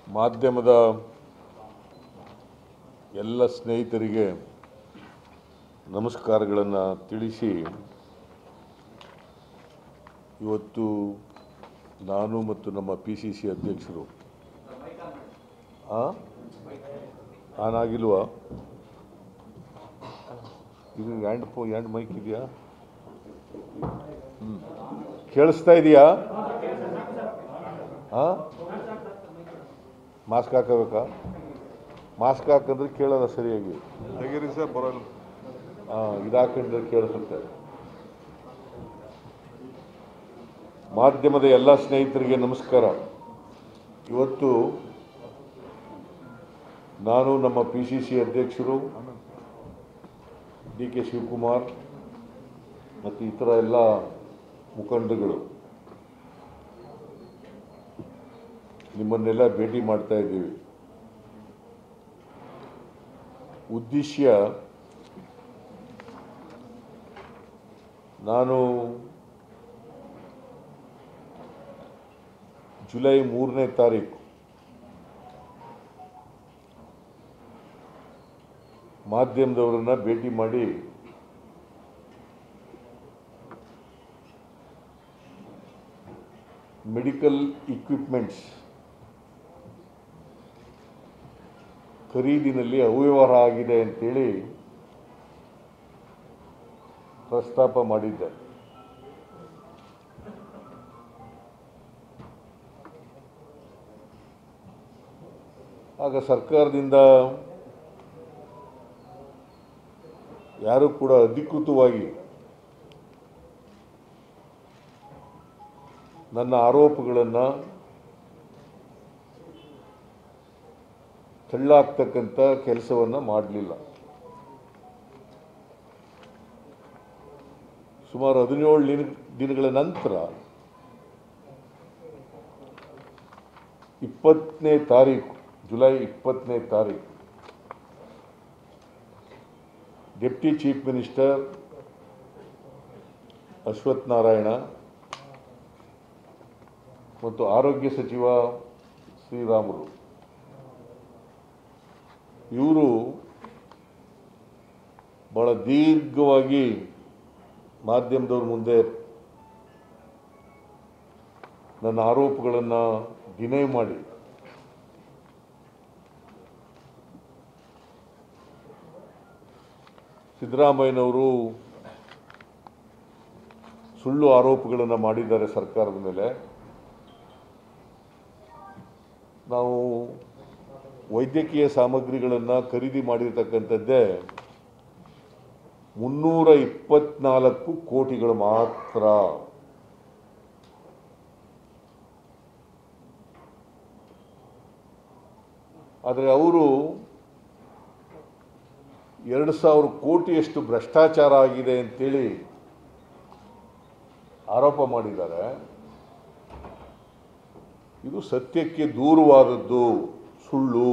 ಮಾಧ್ಯಮದ ಎಲ್ಲ ಸ್ನೇಹಿತರಿಗೆ ನಮಸ್ಕಾರಗಳನ್ನು ತಿಳಿಸಿ ಇವತ್ತು ನಾನು ಮತ್ತು ನಮ್ಮ ಪಿ ಸಿ ಸಿ ಅಧ್ಯಕ್ಷರು ಆನ್ ಆಗಿಲ್ವಾ ಇದು ಹ್ಯಾಂಡ್ ಫೋ ಹ್ಯಾಂಡ್ ಮೈಕ್ ಇದೆಯಾ ಹ್ಞೂ ಕೇಳಿಸ್ತಾ ಇದೆಯಾ ಹಾಂ ಮಾಸ್ಕ್ ಹಾಕೋಬೇಕಾ ಮಾಸ್ಕ್ ಹಾಕಿದ್ರೆ ಕೇಳೋಲ್ಲ ಸರಿಯಾಗಿ ತೆಗೀರಿ ಸರ್ ಬರೋಲ್ಲ ಹಾಂ ಇದು ಹಾಕೊಂಡ್ರೆ ಕೇಳಿಸುತ್ತೆ ಮಾಧ್ಯಮದ ಎಲ್ಲ ಸ್ನೇಹಿತರಿಗೆ ನಮಸ್ಕಾರ ಇವತ್ತು ನಾನು ನಮ್ಮ ಪಿ ಸಿ ಸಿ ಅಧ್ಯಕ್ಷರು ಡಿ ಕೆ ಶಿವಕುಮಾರ್ ಮತ್ತು ಇತರ ಎಲ್ಲ ಮುಖಂಡರುಗಳು ನಿಮ್ಮನ್ನೆಲ್ಲ ಭೇಟಿ ಮಾಡ್ತಾ ಇದ್ದೀವಿ ಉದ್ದೇಶ ನಾನು ಜುಲೈ ಮೂರನೇ ತಾರೀಕು ಮಾಧ್ಯಮದವರನ್ನ ಭೇಟಿ ಮಾಡಿ ಮೆಡಿಕಲ್ ಇಕ್ವಿಪ್ಮೆಂಟ್ಸ್ ಖರೀದಿನಲ್ಲಿ ಅವ್ಯವಹಾರ ಆಗಿದೆ ಅಂತೇಳಿ ಪ್ರಸ್ತಾಪ ಮಾಡಿದ್ದೆ ಆಗ ಸರ್ಕಾರದಿಂದ ಯಾರು ಕೂಡ ಅಧಿಕೃತವಾಗಿ ನನ್ನ ಆರೋಪಗಳನ್ನು ತಳ್ಳಾಕ್ತಕ್ಕಂಥ ಕೆಲಸವನ್ನು ಮಾಡಲಿಲ್ಲ ಸುಮಾರು ಹದಿನೇಳು ದಿನ ದಿನಗಳ ನಂತರ ಇಪ್ಪತ್ತನೇ ತಾರೀಕು ಜುಲೈ ಇಪ್ಪತ್ತನೇ ತಾರೀಕು deputy chief minister Ashwath Narayana ಮತ್ತು ಆರೋಗ್ಯ ಸಚಿವ ಶ್ರೀರಾಮುಲು ಇವರು ಬಹಳ ದೀರ್ಘವಾಗಿ ಮಾಧ್ಯಮದವ್ರ ಮುಂದೆ ನನ್ನ ಆರೋಪಗಳನ್ನು ಡಿನೈ ಮಾಡಿ ಸಿದ್ದರಾಮಯ್ಯನವರು ಸುಳ್ಳು ಆರೋಪಗಳನ್ನು ಮಾಡಿದ್ದಾರೆ ಸರ್ಕಾರದ ಮೇಲೆ ನಾವು ವೈದ್ಯಕೀಯ ಸಾಮಗ್ರಿಗಳನ್ನು ಖರೀದಿ ಮಾಡಿರ್ತಕ್ಕಂಥದ್ದೇ ಮುನ್ನೂರ ಇಪ್ಪತ್ನಾಲ್ಕು ಕೋಟಿಗಳು ಮಾತ್ರ ಆದರೆ ಅವರು ಎರಡು ಸಾವಿರ ಕೋಟಿಯಷ್ಟು ಭ್ರಷ್ಟಾಚಾರ ಆಗಿದೆ ಅಂತೇಳಿ ಆರೋಪ ಮಾಡಿದ್ದಾರೆ ಇದು ಸತ್ಯಕ್ಕೆ ದೂರವಾದದ್ದು ಸುಳ್ಳು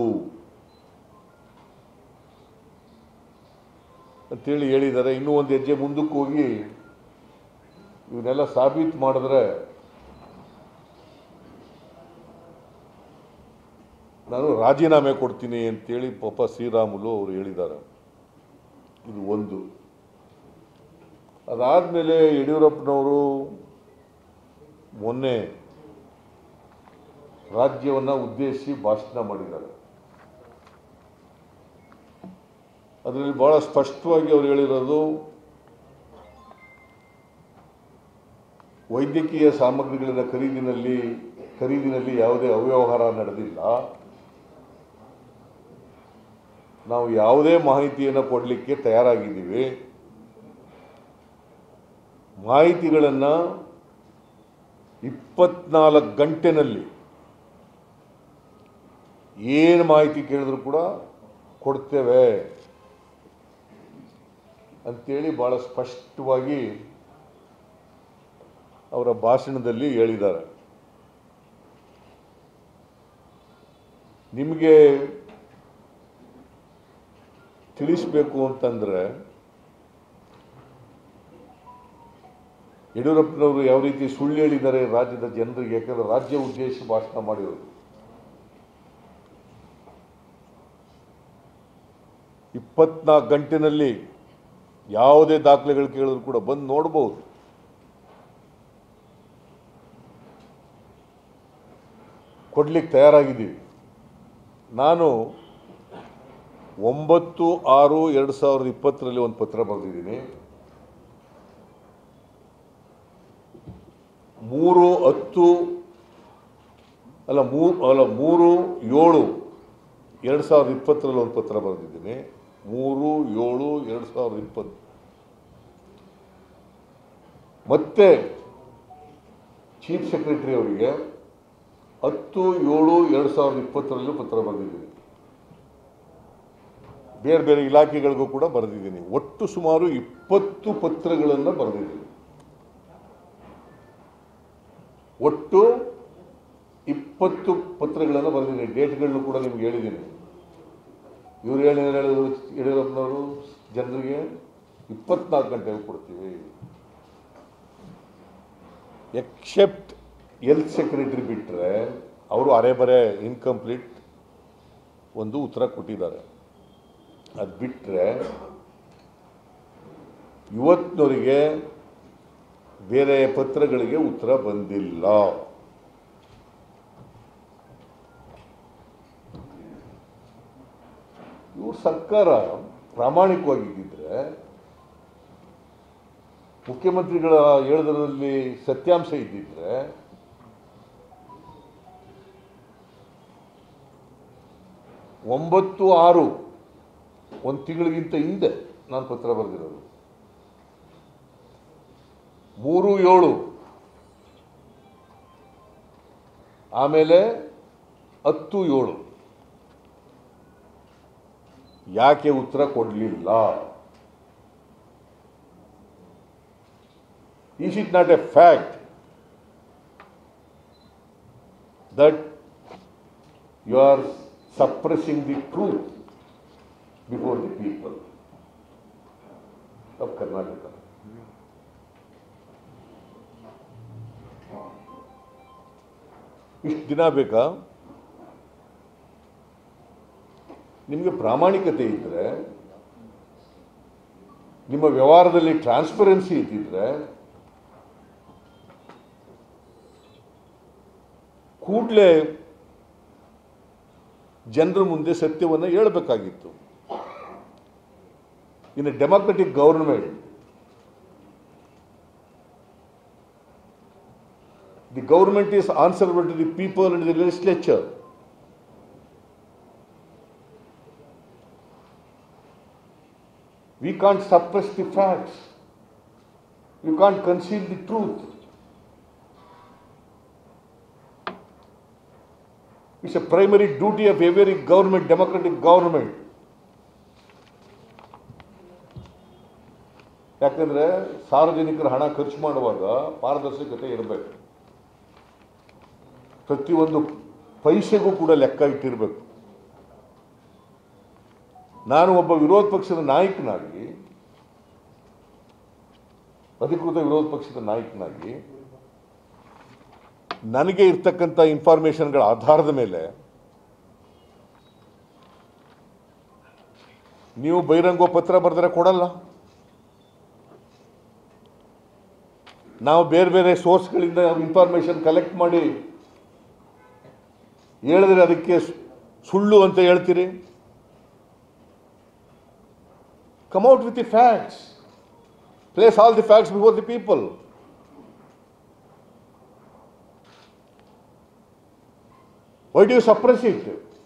ಅಂತೇಳಿ ಹೇಳಿದ್ದಾರೆ ಇನ್ನೂ ಒಂದು ಹೆಜ್ಜೆ ಮುಂದಕ್ಕೆ ಹೋಗಿ ಇವನ್ನೆಲ್ಲ ಸಾಬೀತು ಮಾಡಿದ್ರೆ ನಾನು ರಾಜೀನಾಮೆ ಕೊಡ್ತೀನಿ ಅಂತೇಳಿ ಪಾಪ ಶ್ರೀರಾಮುಲು ಅವರು ಹೇಳಿದ್ದಾರೆ ಇದು ಒಂದು ಅದಾದಮೇಲೆ ಯಡಿಯೂರಪ್ಪನವರು ಮೊನ್ನೆ ರಾಜ್ಯವನ್ನು ಉದ್ದೇಶಿಸಿ ಭಾಷಣ ಮಾಡಿದ್ದಾರೆ ಅದರಲ್ಲಿ ಬಹಳ ಸ್ಪಷ್ಟವಾಗಿ ಅವರು ಹೇಳಿರೋದು ವೈದ್ಯಕೀಯ ಸಾಮಗ್ರಿಗಳ ಖರೀದಿನಲ್ಲಿ ಖರೀದಿನಲ್ಲಿ ಯಾವುದೇ ಅವ್ಯವಹಾರ ನಡೆದಿಲ್ಲ ನಾವು ಯಾವುದೇ ಮಾಹಿತಿಯನ್ನು ಕೊಡಲಿಕ್ಕೆ ತಯಾರಾಗಿದ್ದೀವಿ ಮಾಹಿತಿಗಳನ್ನು ಇಪ್ಪತ್ನಾಲ್ಕು ಗಂಟೆನಲ್ಲಿ ಏನು ಮಾಹಿತಿ ಕೇಳಿದ್ರು ಕೂಡ ಕೊಡ್ತೇವೆ ಅಂತೇಳಿ ಭಾಳ ಸ್ಪಷ್ಟವಾಗಿ ಅವರ ಭಾಷಣದಲ್ಲಿ ಹೇಳಿದ್ದಾರೆ ನಿಮಗೆ ತಿಳಿಸ್ಬೇಕು ಅಂತಂದರೆ ಯಡಿಯೂರಪ್ಪನವರು ಯಾವ ರೀತಿ ಸುಳ್ಳು ಹೇಳಿದ್ದಾರೆ ರಾಜ್ಯದ ಜನರಿಗೆ ಯಾಕಂದರೆ ರಾಜ್ಯ ಉದ್ದೇಶಿಸಿ ಭಾಷಣ ಮಾಡಿರೋದು ಇಪ್ಪತ್ನಾಲ್ಕು ಗಂಟೆನಲ್ಲಿ ಯಾವುದೇ ದಾಖಲೆಗಳು ಕೇಳಿದ್ರು ಕೂಡ ಬಂದು ನೋಡ್ಬೋದು ಕೊಡ್ಲಿಕ್ಕೆ ತಯಾರಾಗಿದ್ದೀವಿ ನಾನು ಒಂಬತ್ತು ಆರು ಎರಡು ಸಾವಿರದ ಇಪ್ಪತ್ತರಲ್ಲಿ ಒಂದು ಪತ್ರ ಬರೆದಿದ್ದೀನಿ ಮೂರು ಹತ್ತು ಅಲ್ಲ ಮೂರು ಅಲ್ಲ ಮೂರು ಏಳು ಎರಡು ಸಾವಿರದ ಇಪ್ಪತ್ತರಲ್ಲಿ ಒಂದು ಪತ್ರ ಬರೆದಿದ್ದೀನಿ ಮೂರು ಏಳು ಎರಡು ಸಾವಿರದ ಇಪ್ಪತ್ತು ಮತ್ತೆ ಚೀಫ್ ಸೆಕ್ರೆಟರಿ ಅವರಿಗೆ ಹತ್ತು ಏಳು ಎರಡು ಸಾವಿರದ ಇಪ್ಪತ್ತರಲ್ಲೂ ಪತ್ರ ಬರೆದಿದ್ದೀನಿ ಬೇರೆ ಬೇರೆ ಇಲಾಖೆಗಳಿಗೂ ಕೂಡ ಬರೆದಿದ್ದೀನಿ ಒಟ್ಟು ಸುಮಾರು ಇಪ್ಪತ್ತು ಪತ್ರಗಳನ್ನು ಬರೆದಿದ್ದೀನಿ ಒಟ್ಟು ಇಪ್ಪತ್ತು ಪತ್ರಗಳನ್ನು ಬರೆದಿದ್ದೀನಿ ಡೇಟ್ಗಳನ್ನು ಕೂಡ ನಿಮ್ಗೆ ಹೇಳಿದ್ದೀನಿ ಇವ್ರು ಹೇಳಿ ಹೇಳಿದ್ರು ಯಡಿಯೂರಪ್ಪನವರು ಜನರಿಗೆ ಇಪ್ಪತ್ನಾಲ್ಕು ಗಂಟೆಗೆ ಕೊಡ್ತೀವಿ ಎಕ್ಸೆಪ್ಟ್ ಹೆಲ್ತ್ ಸೆಕ್ರೆಟರಿ ಬಿಟ್ಟರೆ ಅವರು ಅರೆ ಬರೆ ಇನ್ಕಂಪ್ಲೀಟ್ ಒಂದು ಉತ್ತರ ಕೊಟ್ಟಿದ್ದಾರೆ ಅದು ಬಿಟ್ಟರೆ ಇವತ್ತಿನವರಿಗೆ ಬೇರೆ ಪತ್ರಗಳಿಗೆ ಉತ್ತರ ಬಂದಿಲ್ಲ ಇವ್ರ ಸರ್ಕಾರ ಪ್ರಾಮಾಣಿಕವಾಗಿದ್ದರೆ ಮುಖ್ಯಮಂತ್ರಿಗಳ ಹೇಳೋದ್ರಲ್ಲಿ ಸತ್ಯಾಂಶ ಇದ್ದಿದ್ರೆ ಒಂಬತ್ತು ಆರು ಒಂದು ತಿಂಗಳಿಗಿಂತ ಹಿಂದೆ ನಾನು ಪತ್ರ ಬರೆದಿರೋದು ಮೂರು ಏಳು ಆಮೇಲೆ ಹತ್ತು ಏಳು ಯಾಕೆ ಉತ್ತರ ಕೊಡಲಿಲ್ಲ is it not a fact that you are suppressing the truth before the people of Karnataka ಇಷ್ಟು ದಿನ ಬೇಕಾ ನಿಮಗೆ ಪ್ರಾಮಾಣಿಕತೆ ಇದ್ದರೆ ನಿಮ್ಮ ವ್ಯವಹಾರದಲ್ಲಿ ಟ್ರಾನ್ಸ್ಪರೆನ್ಸಿ ಇದ್ದಿದ್ರೆ ಕೂಡಲೇ ಜನರ ಮುಂದೆ ಸತ್ಯವನ್ನು ಹೇಳಬೇಕಾಗಿತ್ತು in a democratic government the government is answerable to the people and the legislature We can't suppress the facts. You can't conceal the truth. It's a primary duty of every government, democratic government. ಯಾಕಂದ್ರೆ ಸಾರ್ವಜನಿಕರ ಹಣ ಖರ್ಚು ಮಾಡುವಾಗ ಪಾರದರ್ಶಕತೆ ಇರಬೇಕು ಪ್ರತಿಯೊಂದು ಪೈಸೆಗೂ ಕೂಡ ಲೆಕ್ಕ ಇಟ್ಟಿರಬೇಕು ನಾನು ಒಬ್ಬ ವಿರೋಧ ಪಕ್ಷದ ನಾಯಕನಾಗಿ ಅಧಿಕೃತ ವಿರೋಧ ಪಕ್ಷದ ನಾಯಕನಾಗಿ ನನಗೆ ಇರ್ತಕ್ಕಂಥ ಇನ್ಫಾರ್ಮೇಶನ್ಗಳ ಆಧಾರದ ಮೇಲೆ ನೀವು ಬಹಿರಂಗ ಪತ್ರ ಬರೆದ್ರೆ ಕೊಡಲ್ಲ ನಾವು ಬೇರೆ ಬೇರೆ ಸೋರ್ಸ್ಗಳಿಂದ ಇನ್ಫಾರ್ಮೇಶನ್ ಕಲೆಕ್ಟ್ ಮಾಡಿ ಹೇಳಿದ್ರೆ ಅದಕ್ಕೆ ಸುಳ್ಳು ಅಂತ ಹೇಳ್ತೀರಿ Come out with the facts. Place all the facts before the people. Why do you suppress it?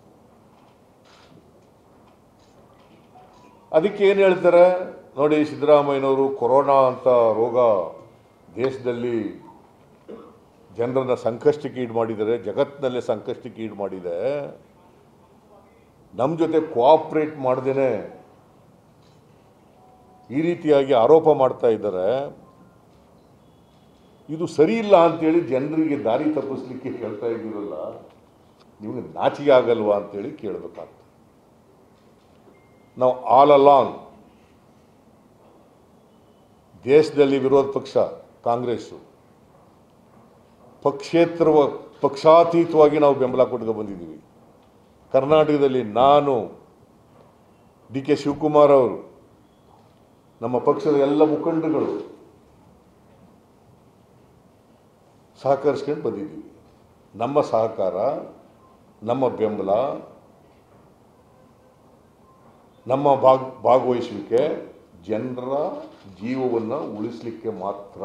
ಅದಕ್ಕೆ ಏನು ಹೇಳ್ತಾರೆ ನೋಡಿ ಸಿದ್ದರಾಮಯ್ಯನವರು ಕೊರೋನಾ ಅಂತ ರೋಗ ದೇಶದಲ್ಲಿ ಜನರನ್ನ ಸಂಕಷ್ಟಕ್ಕೆ ಈಡು ಮಾಡಿದ್ದಾರೆ ಜಗತ್ತಿನಲ್ಲೇ ಸಂಕಷ್ಟಕ್ಕೆ ಈಡು ಮಾಡಿದೆ ನಮ್ಮ ಜೊತೆ ಕೋಆಪ್ರೇಟ್ ಮಾಡ್ದೇನೆ ಈ ರೀತಿಯಾಗಿ ಆರೋಪ ಮಾಡ್ತಾ ಇದ್ದಾರೆ ಇದು ಸರಿ ಇಲ್ಲ ಅಂತೇಳಿ ಜನರಿಗೆ ದಾರಿ ತಪ್ಪಿಸ್ಲಿಕ್ಕೆ ಹೇಳ್ತಾ ಇದ್ದೀರಲ್ಲ ನಿಮಗೆ ನಾಚಿಕೆ ಆಗಲ್ವಾ ಅಂತೇಳಿ ಕೇಳಬೇಕಾಗ್ತದೆ ನಾವು ಆಲ್ ಅಲಾಂಗ್ ದೇಶದಲ್ಲಿ ವಿರೋಧ ಪಕ್ಷ ಕಾಂಗ್ರೆಸ್ಸು ಪಕ್ಷೇತರ ಪಕ್ಷಾತೀತವಾಗಿ ನಾವು ಬೆಂಬಲ ಕೊಟ್ಕೊಂಡು ಬಂದಿದ್ದೀವಿ ಕರ್ನಾಟಕದಲ್ಲಿ ನಾನು ಡಿ ಕೆ ಶಿವಕುಮಾರ್ ಅವರು ನಮ್ಮ ಪಕ್ಷದ ಎಲ್ಲ ಮುಖಂಡರುಗಳು ಸಹಕರಿಸ್ಕೊಂಡು ಬಂದಿದ್ದೀವಿ ನಮ್ಮ ಸಹಕಾರ ನಮ್ಮ ಬೆಂಬಲ ನಮ್ಮ ಭಾಗ್ ಭಾಗವಹಿಸುವಿಕೆ ಜನರ ಜೀವವನ್ನು ಉಳಿಸಲಿಕ್ಕೆ ಮಾತ್ರ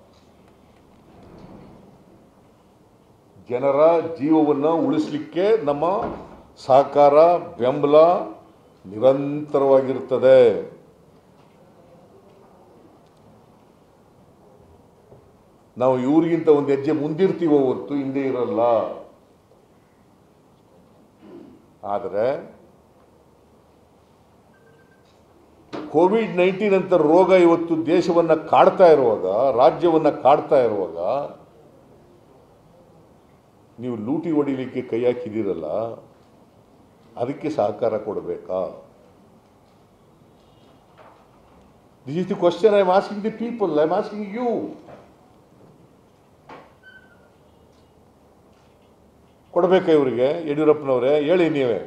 ಜನರ ಜೀವವನ್ನು ಉಳಿಸಲಿಕ್ಕೆ ನಮ್ಮ ಸಹಕಾರ ಬೆಂಬಲ ನಿರಂತರವಾಗಿರ್ತದೆ ನಾವು ಇವ್ರಿಗಿಂತ ಒಂದು ಹೆಜ್ಜೆ ಮುಂದಿರ್ತೀವೋ ಹೊರತು ಹಿಂದೆ ಇರಲ್ಲ ಆದರೆ ಕೋವಿಡ್ ನೈನ್ಟೀನ್ ಅಂತ ರೋಗ ಇವತ್ತು ದೇಶವನ್ನು ಕಾಡ್ತಾ ಇರುವಾಗ ರಾಜ್ಯವನ್ನು ಕಾಡ್ತಾ ಇರುವಾಗ ನೀವು ಲೂಟಿ ಹೊಡಿಲಿಕ್ಕೆ ಕೈ ಹಾಕಿದ್ದೀರಲ್ಲ ಅದಕ್ಕೆ ಸಹಕಾರ ಕೊಡಬೇಕಾ this is the question I am asking the people I am asking you ಕೊಡಬೇಕಾ ಇವರಿಗೆ ಯಡಿಯೂರಪ್ಪನವರೇ ಹೇಳಿ ನೀವೇ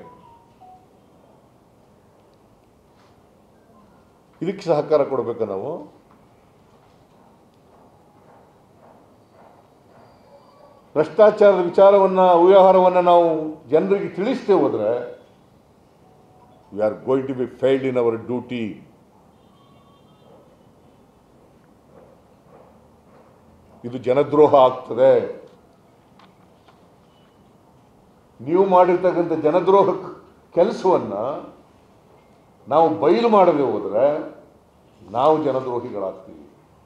ಇದಕ್ಕೆ ಸಹಕಾರ ಕೊಡಬೇಕಾ ನಾವು ಭ್ರಷ್ಟಾಚಾರದ ವಿಚಾರವನ್ನು ಅವ್ಯವಹಾರವನ್ನು ನಾವು ಜನರಿಗೆ ತಿಳಿಸ್ತೇ ಹೋದರೆ we are going to be failed in our duty ಇದು ಜನದ್ರೋಹ ಆಗ್ತದೆ ನೀವು ಮಾಡಿರ್ತಕ್ಕಂಥ ಜನದ್ರೋಹ ಕೆಲಸವನ್ನು ನಾವು ಬಯಲು ಮಾಡದೆ ಹೋದರೆ ನಾವು ಜನದ್ರೋಹಿಗಳಾಗ್ತೀವಿ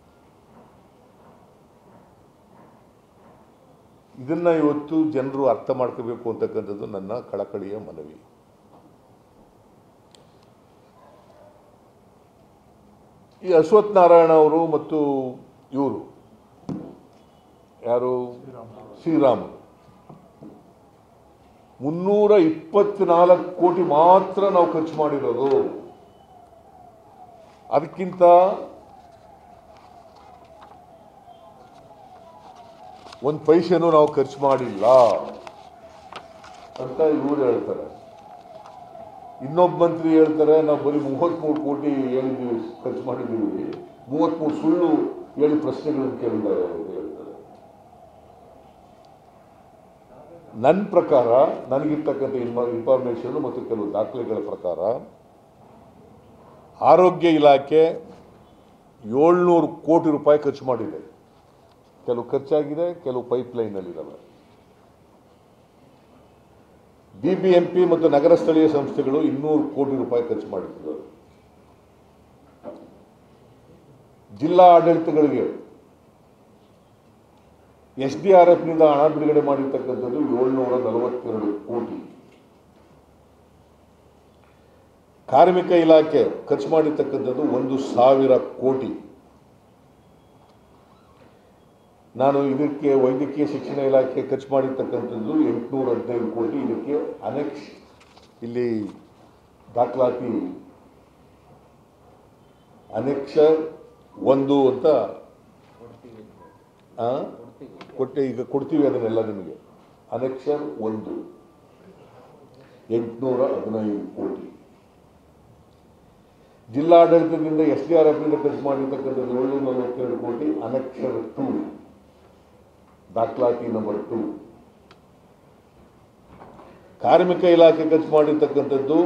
ಇದನ್ನ ಇವತ್ತು ಜನರು ಅರ್ಥ ಮಾಡ್ಕೋಬೇಕು ಅಂತಕ್ಕಂಥದ್ದು ನನ್ನ ಕಳಕಳಿಯ ಮನವಿ ಈ ಅಶ್ವಥ್ ನಾರಾಯಣ ಅವರು ಮತ್ತು ಇವರು ಯಾರು ಶ್ರೀರಾಮು ಮುನ್ನೂರ ಇಪ್ಪತ್ನಾಲ್ಕು ಕೋಟಿ ಮಾತ್ರ ನಾವು ಖರ್ಚು ಮಾಡಿರೋದು ಅದಕ್ಕಿಂತ ಒಂದು ಪೈಸೆನೂ ನಾವು ಖರ್ಚು ಮಾಡಿಲ್ಲ ಅಂತ ಇವರು ಹೇಳ್ತಾರೆ ಇನ್ನೊಬ್ಬ ಮಂತ್ರಿ ಹೇಳ್ತಾರೆ ನಾವು ಬರೀ ಮೂವತ್ತ್ಮೂರು ಕೋಟಿ ಹೇಳಿದ್ದೀವಿ ಖರ್ಚು ಮಾಡಿದ್ದೀವಿ ಮೂವತ್ತ್ಮೂರು ಸುಳ್ಳು ಹೇಳಿ ಪ್ರಶ್ನೆಗಳನ್ನು ಕೇಳಿದ್ದಾರೆ ಅಂತ ಹೇಳ್ತಾರೆ ನನ್ನ ಪ್ರಕಾರ ನನಗಿರ್ತಕ್ಕಂಥ ಇನ್ಫಾರ್ಮೇಷನ್ ಮತ್ತು ಕೆಲವು ದಾಖಲೆಗಳ ಪ್ರಕಾರ ಆರೋಗ್ಯ ಇಲಾಖೆ ಏಳ್ನೂರು ಕೋಟಿ ರೂಪಾಯಿ ಖರ್ಚು ಮಾಡಿದೆ ಕೆಲವು ಖರ್ಚಾಗಿದೆ ಕೆಲವು ಪೈಪ್ಲೈನಲ್ಲಿದ್ದಾವೆ ಬಿ ಬಿ ಎಂ ಪಿ ಮತ್ತು ನಗರ ಸ್ಥಳೀಯ ಸಂಸ್ಥೆಗಳು ಇನ್ನೂರು ಕೋಟಿ ರೂಪಾಯಿ ಖರ್ಚು ಮಾಡಿದ್ದಾರೆ ಜಿಲ್ಲಾ ಆಡಳಿತಗಳಿಗೆ ಎಸ್ ಡಿ ಆರ್ ಎಫ್ನಿಂದ ಹಣ ಬಿಡುಗಡೆ ಮಾಡಿರ್ತಕ್ಕಂಥದ್ದು ಏಳ್ನೂರ ನಲವತ್ತೆರಡು ಕೋಟಿ ಕಾರ್ಮಿಕ ಇಲಾಖೆ ಖರ್ಚು ಮಾಡಿರ್ತಕ್ಕಂಥದ್ದು ಒಂದು ಸಾವಿರ ಕೋಟಿ ನಾನು ಇದಕ್ಕೆ ವೈದ್ಯಕೀಯ ಶಿಕ್ಷಣ ಇಲಾಖೆ ಖರ್ಚು ಮಾಡಿರ್ತಕ್ಕಂಥದ್ದು ಎಂಟುನೂರ ಹದಿನೈದು ಕೋಟಿ ಇದಕ್ಕೆ ಅನೆಕ್ಸ್ ಇಲ್ಲಿ ದಾಖಲಾತಿ ಅನೆಕ್ಷರ್ ಒಂದು ಅಂತ ಆ? ಕೊಟ್ಟೆ ಈಗ ಕೊಡ್ತೀವಿ ಅದನ್ನೆಲ್ಲ ನಿಮಗೆ ಅನೆಕ್ಷರ್ ಒಂದು ಎಂಟುನೂರ ಹದಿನೈದು ಕೋಟಿ ಜಿಲ್ಲಾಡಳಿತದಿಂದ ಎಸ್ ಡಿ ಆರ್ ಎಫ್ನಿಂದ ಖರ್ಚು ಮಾಡಿರ್ತಕ್ಕಂಥದ್ದು ಏಳ್ನೂರ ನಲವತ್ತೆರಡು ಕೋಟಿ ಅನೆಕ್ಷರ್ ಟು ದಾಖಲಾತಿ ನಂಬರ್ ಟು ಕಾರ್ಮಿಕ ಇಲಾಖೆ ಖರ್ಚು ಮಾಡಿರ್ತಕ್ಕಂಥದ್ದು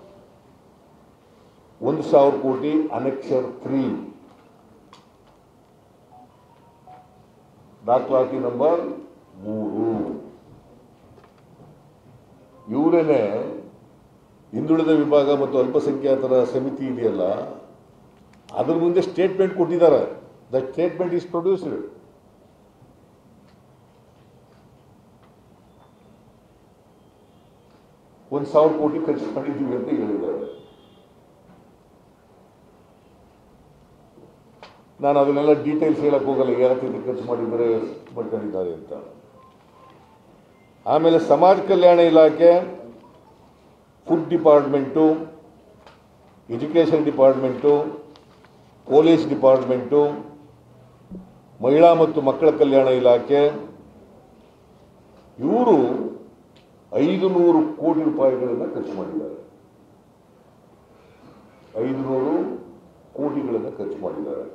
ಒಂದು ಸಾವಿರ ಕೋಟಿ ಅನೆಕ್ಷರ್ ತ್ರೀ ದಾಖಲಾತಿ ನಂಬರ್ ಮೂರು ಇವರೇನೆ ಹಿಂದುಳಿದ ವಿಭಾಗ ಮತ್ತು ಅಲ್ಪಸಂಖ್ಯಾತರ ಸಮಿತಿ ಇದೆಯಲ್ಲ ಅದ್ರ ಮುಂದೆ ಸ್ಟೇಟ್ಮೆಂಟ್ ಕೊಟ್ಟಿದ್ದಾರೆ ದ ಸ್ಟೇಟ್ಮೆಂಟ್ ಈಸ್ ಪ್ರೊಡ್ಯೂಸ್ಡ್ ಒಂದು ಸಾವಿರ ಕೋಟಿ ಖರ್ಚು ಮಾಡಿದ್ದೀವಿ ಅಂತ ಹೇಳಿದ್ದಾರೆ ನಾನು ಅದನ್ನೆಲ್ಲ ಡೀಟೇಲ್ಸ್ ಹೇಳಕ್ ಹೋಗಲ್ಲ ಯಾವ ರೀತಿ ಖರ್ಚು ಮಾಡಿದ್ದಾರೆ ಎಷ್ಟು ಮಾಡ್ಕೊಂಡಿದ್ದಾರೆ ಅಂತ ಆಮೇಲೆ ಸಮಾಜ ಕಲ್ಯಾಣ ಇಲಾಖೆ food department education department police department ಮಹಿಳಾ ಮತ್ತು ಮಕ್ಕಳ ಕಲ್ಯಾಣ ಇಲಾಖೆ ಇವರು ಐದು ನೂರು ಕೋಟಿ ರೂಪಾಯಿಗಳನ್ನು ಖರ್ಚು ಮಾಡಿದ್ದಾರೆ ಐದುನೂರು ಕೋಟಿಗಳನ್ನು ಖರ್ಚು ಮಾಡಿದ್ದಾರೆ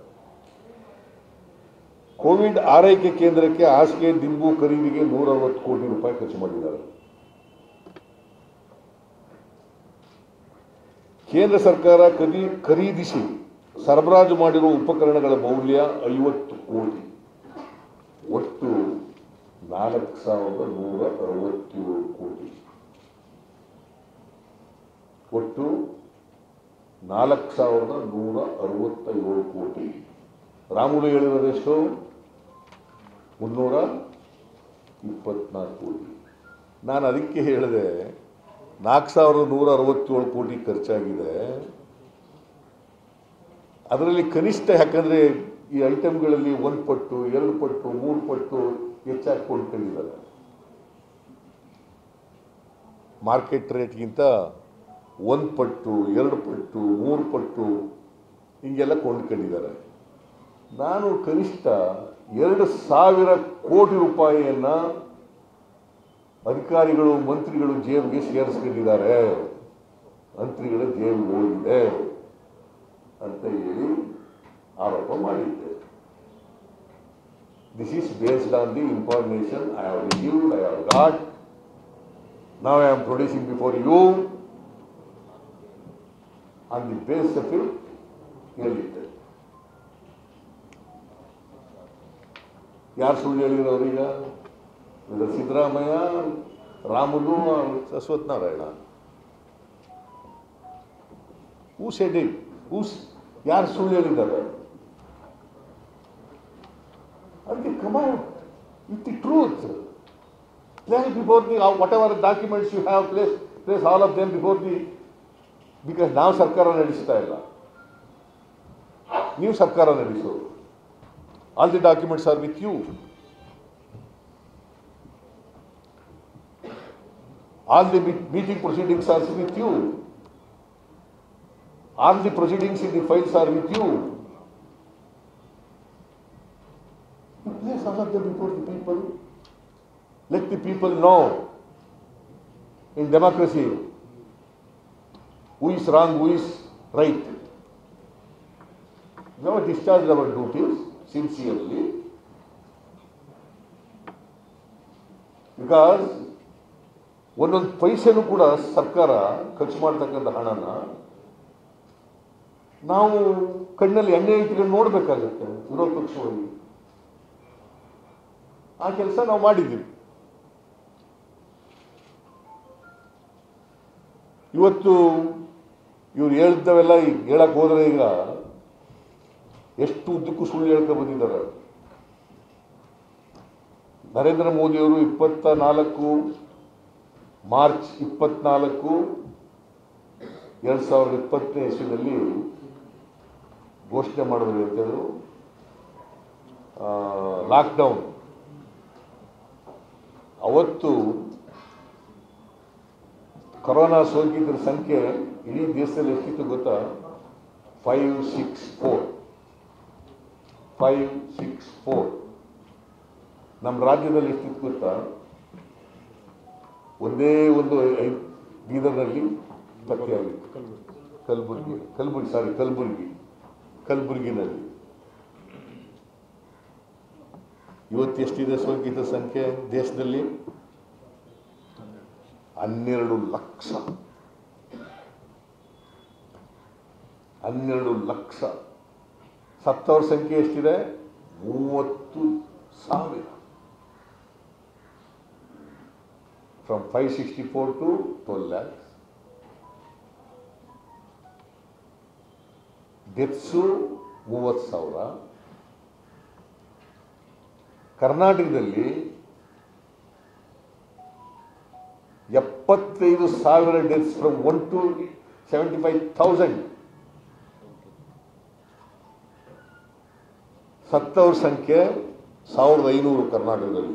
ಕೋವಿಡ್ ಆರೈಕೆ ಕೇಂದ್ರಕ್ಕೆ ಹಾಸಿಗೆ ದಿಂಬು ಖರೀದಿಗೆ ನೂರ ಅರವತ್ತು ಕೋಟಿ ರೂಪಾಯಿ ಖರ್ಚು ಮಾಡಿದ್ದಾರೆ ಕೇಂದ್ರ ಸರ್ಕಾರ ಖರೀ ಖರೀದಿಸಿ ಸರಬರಾಜು ಮಾಡಿರುವ ಉಪಕರಣಗಳ ಮೌಲ್ಯ ಐವತ್ತು ಕೋಟಿ ಒಟ್ಟು ನಾಲ್ಕು ಸಾವಿರದ ನೂರ ಅರವತ್ತೇಳು ಕೋಟಿ ಒಟ್ಟು ನಾಲ್ಕು ಸಾವಿರದ ನೂರ ಅರವತ್ತ ಏಳು ಕೋಟಿ ರಾಮುಲು ಹೇಳಿರೋದೆಷ್ಟು ಮುನ್ನೂರ ಇಪ್ಪತ್ನಾಲ್ಕು ಕೋಟಿ ನಾನು ಅದಕ್ಕೆ ಹೇಳಿದೆ ನಾಲ್ಕು ಸಾವಿರದ ನೂರ ಅರವತ್ತೇಳು ಕೋಟಿ ಖರ್ಚಾಗಿದೆ ಅದರಲ್ಲಿ ಕನಿಷ್ಠ ಯಾಕಂದರೆ ಈ ಐಟಮ್ಗಳಲ್ಲಿ ಒಂದು ಪಟ್ಟು ಎರಡು ಪಟ್ಟು ಮೂರು ಪಟ್ಟು ಹೆಚ್ಚಾಗಿ ಕೊಂಡ್ಕೊಂಡಿದ್ದಾರೆ ಮಾರ್ಕೆಟ್ ರೇಟ್ಗಿಂತ ಒಂದು ಪಟ್ಟು ಎರಡು ಪಟ್ಟು ಮೂರು ಪಟ್ಟು ಹಿಂಗೆಲ್ಲ ಕೊಂಡ್ಕೊಂಡಿದ್ದಾರೆ ನಾನು ಕನಿಷ್ಠ ಎರಡು ಸಾವಿರ ಕೋಟಿ ರೂಪಾಯಿಯನ್ನು ಅಧಿಕಾರಿಗಳು ಮಂತ್ರಿಗಳು ಜೇಬಿಗೆ ಸೇರಿಸ್ಕೊಂಡಿದ್ದಾರೆ ಮಂತ್ರಿಗಳ ಜೇಬು ಹೋಗಿದೆ ಅಂತ ಹೇಳಿ ಆರೋಪ ಮಾಡಿದ್ದೆ this is based on the information I have received I have got ನಾವು I am producing before you on the base of it ಹೇಳಿದ್ದೆ ಯಾರು ಸುಳ್ಳು ಹೇಳಿರೋರು ಈಗ ಇದು Siddaramaiah Ramulu Ashwath Narayana who said it who's ಯಾರು ಸುಳ್ಳು ಹೇಳಿದ್ದಾರೆ ಅದಕ್ಕೆ come out with the truth place before the whatever documents you have place place all of them before the because ನಾವು ಸರ್ಕಾರ ನಡೆಸ್ತಾ ಇಲ್ಲ ನೀವು ಸರ್ಕಾರ ನಡೆಸೋದು all the documents are with you all the meet- meeting proceedings are with you. All the proceedings in the files are with you. You place all of them before the people. Let the people know in democracy who is wrong, who is right. We have discharged our duties sincerely because ಒಂದೊಂದು ಪೈಸೆನೂ ಕೂಡ ಸರ್ಕಾರ ಖರ್ಚು ಮಾಡ್ತಕ್ಕಂಥ ಹಣನ ನಾವು ಕಣ್ಣಲ್ಲಿ ಎಣ್ಣೆ ಇಟ್ಕೊಂಡು ನೋಡಬೇಕಾಗತ್ತೆ ವಿರೋಧ ಪಕ್ಷವಾಗಿ ಆ ಕೆಲಸ ನಾವು ಮಾಡಿದ್ದೀವಿ ಇವತ್ತು ಇವ್ರು ಹೇಳ್ದವೆಲ್ಲ ಈಗ ಹೇಳಕ್ ಹೋದ್ರೆ ಈಗ ಎಷ್ಟು ಉದ್ದಕ್ಕೂ ಸುಳ್ಳು ಹೇಳ್ಕೊ ಬಂದಿದ್ದಾರೆ ನರೇಂದ್ರ ಮೋದಿಯವರು ಇಪ್ಪತ್ತ ನಾಲ್ಕು ಮಾರ್ಚ್ ಇಪ್ಪತ್ನಾಲ್ಕು ಎರಡು ಸಾವಿರದ ಇಪ್ಪತ್ತನೇ ಇಸ್ವಿನಲ್ಲಿ ಘೋಷಣೆ ಮಾಡಿದ್ರು ಅಂತಂದ್ರು ಲಾಕ್ಡೌನ್ ಅವತ್ತು ಕೊರೋನಾ ಸೋಂಕಿತರ ಸಂಖ್ಯೆ ಇಡೀ ದೇಶದಲ್ಲಿ ಎಷ್ಟಿತ್ತು ಗೊತ್ತಾ five six four five six four ನಮ್ಮ ರಾಜ್ಯದಲ್ಲಿ ಎಷ್ಟಿತ್ತು ಗೊತ್ತಾ ಒಂದೇ ಒಂದು ಐ- ಬೀದರ್ನಲ್ಲಿ ಪತ್ತೆಯಾಗಿತ್ತು ಕಲಬುರಗಿ ಕಲಬುರಗಿ ಸಾರಿ ಕಲಬುರಗಿ ಕಲಬುರಗಿನಲ್ಲಿ ಇವತ್ತು ಎಷ್ಟಿದೆ ಸೋಂಕಿತ ಸಂಖ್ಯೆ ದೇಶದಲ್ಲಿ ಹನ್ನೆರಡು ಲಕ್ಷ ಹನ್ನೆರಡು ಲಕ್ಷ ಸತ್ತವರ ಸಂಖ್ಯೆ ಎಷ್ಟಿದೆ ಮೂವತ್ತು ಸಾವಿರ from five sixty four to twelve lakhs deaths ಮೂವತ್ತು ಸಾವಿರ ಕರ್ನಾಟಕದಲ್ಲಿ ಎಪ್ಪತ್ತೈದು ಸಾವಿರ deaths from one to seventy five thousand ಸತ್ತವ್ರ ಸಂಖ್ಯೆ ಸಾವಿರದ ಐನೂರು ಕರ್ನಾಟಕದಲ್ಲಿ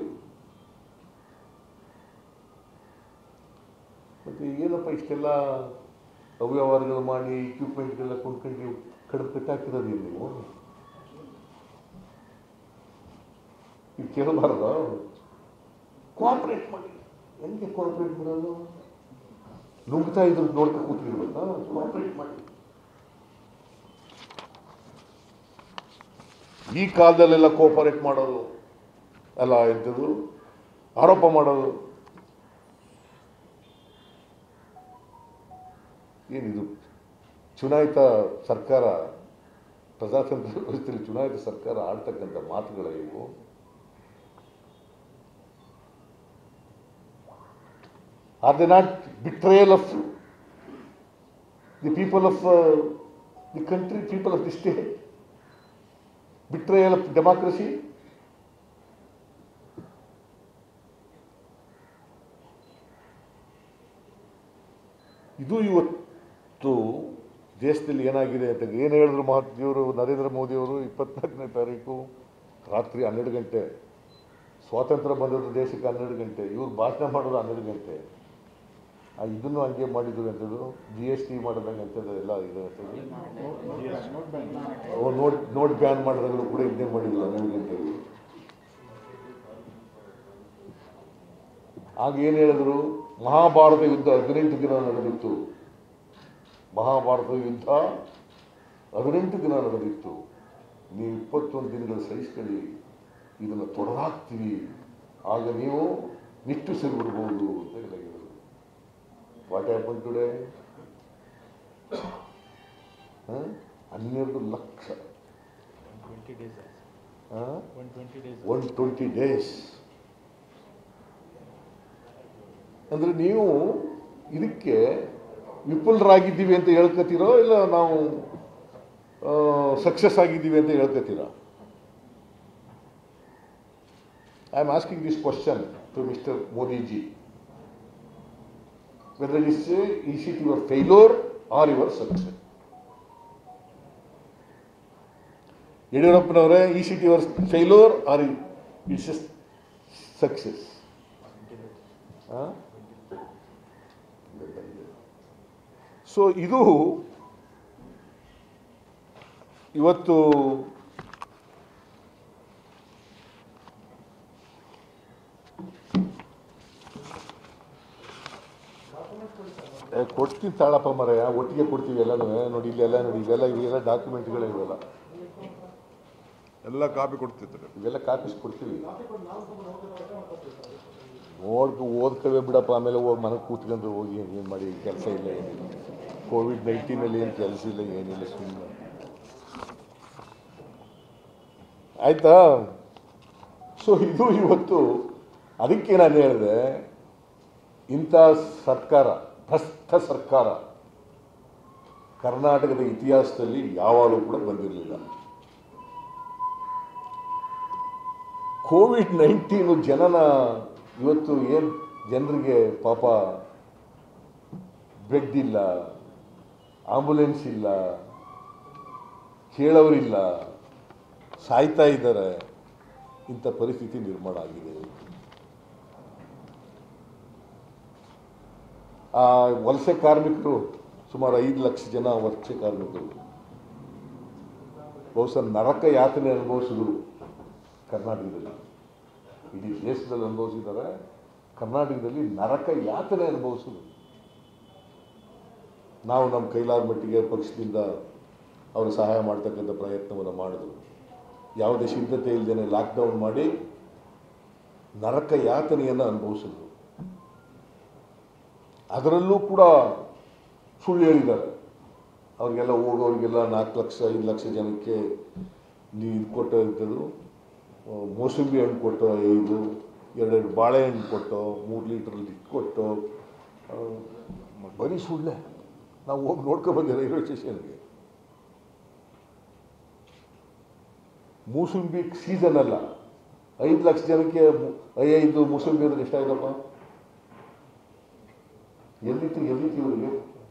ಮತ್ತೆ ಏನಪ್ಪ ಇಷ್ಟೆಲ್ಲ ಅವ್ಯವಹಾರಗಳು ಮಾಡಿ ಇಕ್ವಿಪ್ಮೆಂಟ್ಗೆಲ್ಲ ಕೊಂಡ್ಕೊಂಡು ಕಡಿಮೆ ಕಟ್ಟಾಕಿರೋದು ಏನು ನೀವು ಇದು ಕೇಳಬಾರ್ದ ಕೋಆಪರೇಟ್ ಮಾಡಿ ಹೆಂಗೆ ಕೋಆಪರೇಟ್ ಮಾಡೋದು ನುಗ್ತಾ ಇದ್ರು ನೋಡ್ತಾ ಕೂತಿರ್ಬೇಕಾ ಕೋಆಪರೇಟ್ ಮಾಡಿ ಈ ಕಾಲದಲ್ಲೆಲ್ಲ ಕೋಪರೇಟ್ ಮಾಡೋದು ಅಲ್ಲ ಎಂಥದ್ದು ಆರೋಪ ಮಾಡೋದು ಏನಿದು ಚುನಾಯಿತ ಸರ್ಕಾರ ಪ್ರಜಾತಂತ್ರ ವ್ಯವಸ್ಥೆಯಲ್ಲಿ ಚುನಾಯಿತ ಸರ್ಕಾರ ಆಡ್ತಕ್ಕಂಥ ಮಾತುಗಳ ಇವು are they not betrayal of the people of the country people of the state betrayal of democracy ಇದು ಇವತ್ತು ದೇಶದಲ್ಲಿ ಏನಾಗಿದೆ ಅಂತ ಏನು ಹೇಳಿದ್ರು ಮಹಾತ್ಮಜಿಯವರು ನರೇಂದ್ರ ಮೋದಿಯವರು ಇಪ್ಪತ್ನಾಲ್ಕನೇ ತಾರೀಕು ರಾತ್ರಿ ಹನ್ನೆರಡು ಗಂಟೆ ಸ್ವಾತಂತ್ರ್ಯ ಬಂದದ್ದು ದೇಶಕ್ಕೆ ಹನ್ನೆರಡು ಗಂಟೆ ಇವ್ರು ಭಾಷಣ ಮಾಡೋದು ಹನ್ನೆರಡು ಗಂಟೆ ಆ ಇದನ್ನು ಹಂಗೆ ಮಾಡಿದ್ರು ಅಂತದ್ದು ಜಿ ಎಸ್ ಟಿ ಮಾಡಿದಂಗೆ ಅಂತದ್ದು ಎಲ್ಲ ಇದು ಅಂತದ್ದು ಓ ನೋಟ್ ನೋಟ್ ಬ್ಯಾನ್ ಮಾಡಿದಾಗಲೂ ಕೂಡ ಇದನ್ನೇ ಮಾಡಿದ್ರು ಹನ್ನೆರಡು ಗಂಟೆಗೆ ಆಗ ಏನು ಹೇಳಿದ್ರು ಮಹಾಭಾರತ ಯುದ್ಧ ಹದಿನೆಂಟು ದಿನ ನಡೆದಿತ್ತು ಮಹಾಭಾರತ ಯುದ್ಧ ಹದಿನೆಂಟು ದಿನ ನಡೆದಿತ್ತು ನೀವು ಇಪ್ಪತ್ತೊಂದು ದಿನಗಳು ಸಹಿಸ್ಕೊಳ್ಳಿ ಇದನ್ನು ತೊಡೆದಾಕ್ತೀವಿ ಆಗ ನೀವು ನಿಟ್ಟುಸಿರ್ಬಿಡ್ಬೋದು ಅಂತ ಹೇಳಿದರು ವಾಟ್ ಹ್ಯಾಪನ್ ಟುಡೇ ಹನ್ನೆರಡು ಲಕ್ಷ ಟ್ವೆಂಟಿ ಡೇಸ್ ಹಾಂ one twenty days one twenty days ಅಂದರೆ ನೀವು ಇದಕ್ಕೆ ವಿಫಲರಾಗಿದ್ದೀವಿ ಅಂತ ಹೇಳ್ಕೊತೀರೋ ಇಲ್ಲ ನಾವು ಸಕ್ಸಸ್ ಆಗಿದ್ದೀವಿ ಅಂತ ಹೇಳ್ಕೊತೀರಾ I am asking this question to mister Modiji whether is is it your failure or your success ಯಡಿಯೂರಪ್ಪನವರೇ is it your failure or it's success so ಇದು ಇವತ್ತು ಏ, ಕೊಡ್ತೀನಿ ತಾಳಪ್ಪ ಮರೆಯ ಒಟ್ಟಿಗೆ ಕೊಡ್ತೀವಿ ಎಲ್ಲನೂ ನೋಡಿ ಇಲ್ಲೆಲ್ಲ ನೋಡಿ ಇವೆಲ್ಲ ಇವೆಲ್ಲ ಡಾಕ್ಯುಮೆಂಟ್ಗಳೇ ಇವೆಲ್ಲ ಎಲ್ಲ ಕಾಪಿ ಕೊಡ್ತಿದ್ರು ಇವೆಲ್ಲ ಕಾಪಿಸ್ ಕೊಡ್ತೀವಿ ನೋಡ್ಕೊ ಓದ್ಕೊಳ್ವೆ ಬಿಡಪ್ಪ ಆಮೇಲೆ ಹೋಗಿ ಮನೆಗೆ ಕೂತ್ಕೊಂಡು ಹೋಗಿ ಏನು ಮಾಡಿ ಕೆಲಸ ಇಲ್ಲ ಏನಿಲ್ಲ ಕೋವಿಡ್ ನೈನ್ಟೀನಲ್ಲಿ ಏನು ಕೆಲಸ ಇಲ್ಲ ಏನಿಲ್ಲ ಸುಮ್ಮನೆ ಆಯ್ತಾ ಸೊ ಇದು ಇವತ್ತು ಅದಕ್ಕೆ ನಾನು ಹೇಳಿದೆ ಇಂಥ ಸರ್ಕಾರ ಭ್ರಷ್ಟ ಸರ್ಕಾರ ಕರ್ನಾಟಕದ ಇತಿಹಾಸದಲ್ಲಿ ಯಾವಾಗಲೂ ಕೂಡ ಬಂದಿರಲಿಲ್ಲ ಕೋವಿಡ್ ನೈನ್ಟೀನು ಜನನ ಇವತ್ತು ಏನು ಜನರಿಗೆ ಪಾಪ ಬೆಡ್ ಇಲ್ಲ ಆಂಬುಲೆನ್ಸ್ ಇಲ್ಲ ಕೇಳೋರಿಲ್ಲ ಸಾಯ್ತಾ ಇದ್ದಾರೆ ಇಂಥ ಪರಿಸ್ಥಿತಿ ನಿರ್ಮಾಣ ಆಗಿದೆ ಆ ವಲಸೆ ಕಾರ್ಮಿಕರು ಸುಮಾರು ಐದು ಲಕ್ಷ ಜನ ವಲಸೆ ಕಾರ್ಮಿಕರು ಬಹುಶಃ ನರಕ ಯಾತನೆ ಅನುಭವಿಸಿದ್ರು ಕರ್ನಾಟಕದಲ್ಲಿ ಇಡೀ ದೇಶದಲ್ಲಿ ಅನುಭವಿಸಿದ್ದಾರೆ ಕರ್ನಾಟಕದಲ್ಲಿ ನರಕ ಯಾತನೆ ಅನುಭವಿಸಿದ್ರು ನಾವು ನಮ್ಮ ಕೈಲಾದ ಮಟ್ಟಿಗೆ ಪಕ್ಷದಿಂದ ಅವರು ಸಹಾಯ ಮಾಡ್ತಕ್ಕಂಥ ಪ್ರಯತ್ನವನ್ನು ಮಾಡಿದ್ರು ಯಾವುದೇ ಸಿದ್ಧತೆ ಇಲ್ಲದೇ ಲಾಕ್ಡೌನ್ ಮಾಡಿ ನರಕ ಯಾತನೆಯನ್ನು ಅನುಭವಿಸಿದ್ರು ಅದರಲ್ಲೂ ಕೂಡ ಸುಳ್ಳು ಹೇಳಿದ್ದಾರೆ ಅವ್ರಿಗೆಲ್ಲ ಹೋಗೋರಿಗೆಲ್ಲ ನಾಲ್ಕು ಲಕ್ಷ ಐದು ಲಕ್ಷ ಜನಕ್ಕೆ ನೀವು ಇದು ಕೊಟ್ಟಂಥದ್ದು ಮೋಸಂಬಿ ಹಣ್ಣು ಕೊಟ್ಟು ಐದು ಎರಡೆರಡು ಬಾಳೆಹಣ್ಣು ಕೊಟ್ಟು ಮೂರು ಲೀಟ್ರ್ ಇದು ಕೊಟ್ಟು ಆ, ಬರೀ ಸುಳ್ಳೆ ನಾವು ಹೋಗಿ ನೋಡ್ಕೊಬಂದೆ ರೈಲ್ವೆ ಸ್ಟೇಷನ್ಗೆ ಮೂಸಂಬಿ ಸೀಸನ್ ಅಲ್ಲ ಐದು ಲಕ್ಷ ಜನಕ್ಕೆ ಮು- ಐದು ಮೂಸಂಬಿ ಅಂದ್ರೆ ಎಷ್ಟಾಯ್ತಪ್ಪ ಎಲ್ಲಿತ್ತು ಎಲ್ಲಿತ್ತು ಇವರಿಗೆ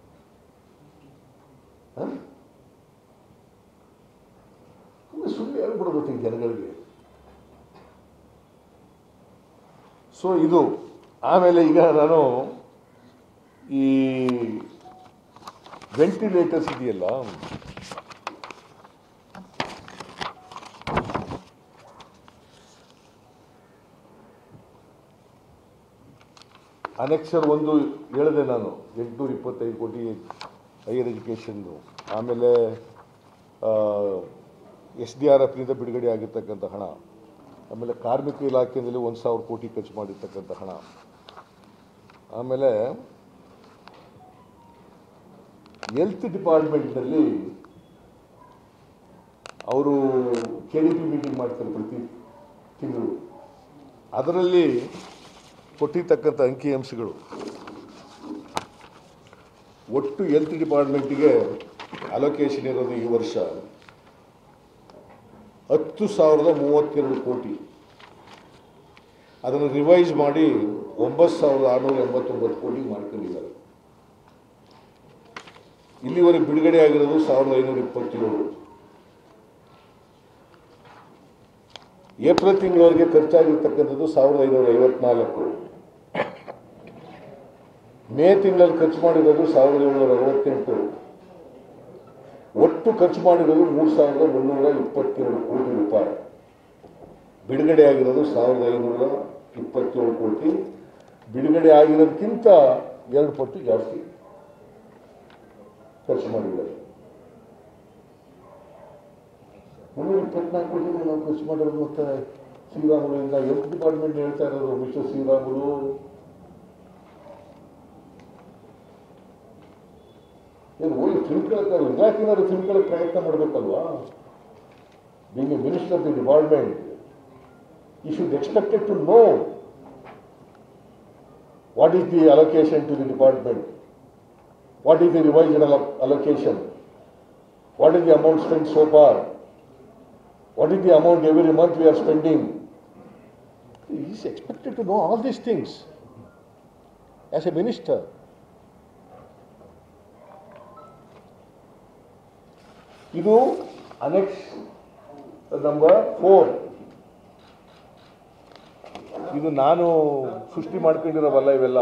ಸುಮ್ಮನೆ ಸುಮ್ಮನೆ ಹೇಳ್ಬಿಡೋದು ಈ ಜನಗಳಿಗೆ ಸೊ ಇದು ಆಮೇಲೆ ಈಗ ನಾನು ಈ ವೆಂಟಿಲೇಟರ್ಸ್ ಇದೆಯಲ್ಲ ಅನೆಕ್ಷರ್ ಒಂದು ಹೇಳಿದೆ ನಾನು ಎಂಟುನೂರ ಇಪ್ಪತ್ತೈದು ಕೋಟಿ ಹೈಯರ್ ಎಜುಕೇಷನ್ದು ಆಮೇಲೆ ಎಸ್ ಡಿ ಆರ್ ಎಫ್ನಿಂದ ಬಿಡುಗಡೆ ಆಗಿರ್ತಕ್ಕಂಥ ಹಣ ಆಮೇಲೆ ಕಾರ್ಮಿಕ ಇಲಾಖೆಯಲ್ಲಿ ಒಂದು ಸಾವಿರ ಕೋಟಿ ಖರ್ಚು ಮಾಡಿರ್ತಕ್ಕಂಥ ಹಣ ಆಮೇಲೆ ಹೆಲ್ತ್ ಡಿಪಾರ್ಟ್ಮೆಂಟ್ನಲ್ಲಿ ಅವರು ಕೆ ಡಿ ಪಿ ಮೀಟಿಂಗ್ ಮಾಡ್ತಾರೆ ಪ್ರತಿ ತಿಂಗಳು ಅದರಲ್ಲಿ ಕೊಟ್ಟಿರ್ತಕ್ಕಂಥ ಅಂಕಿಅಂಶಗಳು ಒಟ್ಟು ಹೆಲ್ತ್ ಡಿಪಾರ್ಟ್ಮೆಂಟಿಗೆ ಅಲೋಕೇಶನ್ ಇರೋದು ಈ ವರ್ಷ ಹತ್ತು ಸಾವಿರದ ಮೂವತ್ತೆರಡು ಕೋಟಿ ಅದನ್ನು ರಿವೈಸ್ ಮಾಡಿ ಒಂಬತ್ತು ಸಾವಿರದ ಆರುನೂರ ಎಂಬತ್ತೊಂಬತ್ತು ಕೋಟಿ ಮಾಡ್ಕೊಂಡಿದ್ದಾರೆ ಇಲ್ಲಿವರೆಗೆ ಬಿಡುಗಡೆ ಆಗಿರೋದು ಸಾವಿರದ ಐನೂರ ಇಪ್ಪತ್ತೇಳು ಏಪ್ರಿಲ್ ತಿಂಗಳವರೆಗೆ ಖರ್ಚಾಗಿರ್ತಕ್ಕಂಥದ್ದು ಸಾವಿರದ ಐನೂರ ಐವತ್ನಾಲ್ಕು ಮೇ ತಿಂಗಳಲ್ಲಿ ಖರ್ಚು ಮಾಡಿರೋದು ಸಾವಿರದ ಏಳ್ನೂರ ಅರವತ್ತೆಂಟು ಒಟ್ಟು ಖರ್ಚು ಮಾಡಿರೋದು ಮೂರು ಸಾವಿರದ ಮುನ್ನೂರ ಇಪ್ಪತ್ತೆರಡು ಕೋಟಿ ರೂಪಾಯಿ ಬಿಡುಗಡೆ ಆಗಿರೋದು ಸಾವಿರದ ಐನೂರ ಇಪ್ಪತ್ತೇಳು ಕೋಟಿ ಬಿಡುಗಡೆ ಆಗಿರೋದಕ್ಕಿಂತ ಎರಡು ಪಟ್ಟು ಜಾಸ್ತಿ ಖರ್ಚು ಮಾಡಿದ್ದಾರೆ ಮುನ್ನೂರ ಇಪ್ಪತ್ನಾಲ್ಕು ಕೋಟಿ ನಾವು ಖರ್ಚು ಮಾಡಿರೋದು ಮತ್ತೆ ಶ್ರೀರಾಮುಲುವಿಂದ ಹೆಲ್ತ್ ಡಿಪಾರ್ಟ್ಮೆಂಟ್ ಹೇಳ್ತಾ ಇರೋದು ಮಿಸ್ಟರ್ ಶ್ರೀರಾಮುಲು ಏನು ಹೋಗಿ ತಿಳ್ಕೊಳಕ್ಕೆ ಇಲಾಖೆನಾದ್ರು ತಿಳ್ಕೊಳ್ಳೋಕೆ ಪ್ರಯತ್ನ ಮಾಡಬೇಕಲ್ವಾ being a minister of the department, you should expect it to know what is the allocation to the department, what is the revised allo- allocation, what is the amount spent so far, what is the amount every month we are spending. He is expected to know all these things as a minister. ಇದು annex number four ಇದು ನಾನು ಸೃಷ್ಟಿ ಮಾಡ್ಕೊಂಡಿರೋವಲ್ಲ ಇವೆಲ್ಲ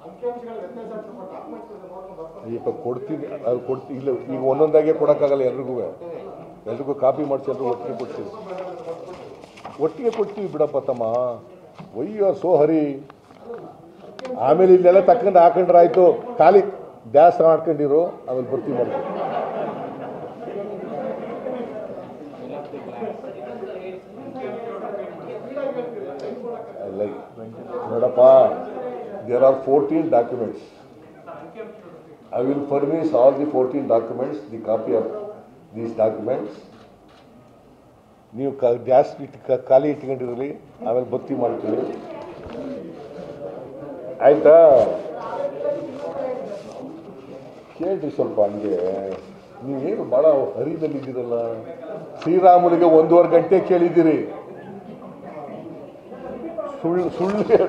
ಈಗ ಕೊಡ್ತೀನಿ ಅದು ಕೊಡ್ತೀನಿ ಇಲ್ಲ ಈಗ ಒಂದೊಂದಾಗೆ ಕೊಡೋಕ್ಕಾಗಲ್ಲ ಎಲ್ರಿಗೂ ಎಲ್ರಿಗೂ ಕಾಪಿ ಮಾಡಿಸಿ ಎಲ್ರಿಗೂ ಒಟ್ಟಿಗೆ ಕೊಡ್ತೀವಿ ಒಟ್ಟಿಗೆ ಕೊಡ್ತೀವಿ ಬಿಡಪ್ಪ ತಮ್ಮ ವೈ ಆರ್ ಸೋ ಹರಿ ಆಮೇಲೆ ಇಲ್ಲೆಲ್ಲ ತಕ್ಕಂಡು ಹಾಕೊಂಡ್ರೆ ಆಯ್ತು ಖಾಲಿ ದ್ಯಾಸ್ ಮಾಡ್ಕೊಂಡಿರು ಆಮೇಲೆ ಬರ್ತೀವಿ ಮಾಡ್ತೀವಿ like, ನೋಡಪ್ಪ there are fourteen documents I will furnish all the fourteen documents the copy of these documents ನೀವು ಕ ಗ್ಯಾಸ್ ಇಟ್ಟು ಕ- ಖಾಲಿ ಇಟ್ಕೊಂಡಿರಲಿ ಆಮೇಲೆ ಭಕ್ತಿ ಮಾಡ್ತೀವಿ ಆಯ್ತಾ ಕೇಳ್ರಿ ಸ್ವಲ್ಪ ಹಂಗೆ ನೀವೇನು ಭಾಳ ಹರಿದಲ್ಲಿದ್ದೀರಲ್ಲ ಶ್ರೀರಾಮುನಿಗೆ ಒಂದೂವರೆ ಗಂಟೆ ಕೇಳಿದ್ದೀರಿ ಸುಳ್ಳು ಸುಳ್ಳು ಹೇಳ್-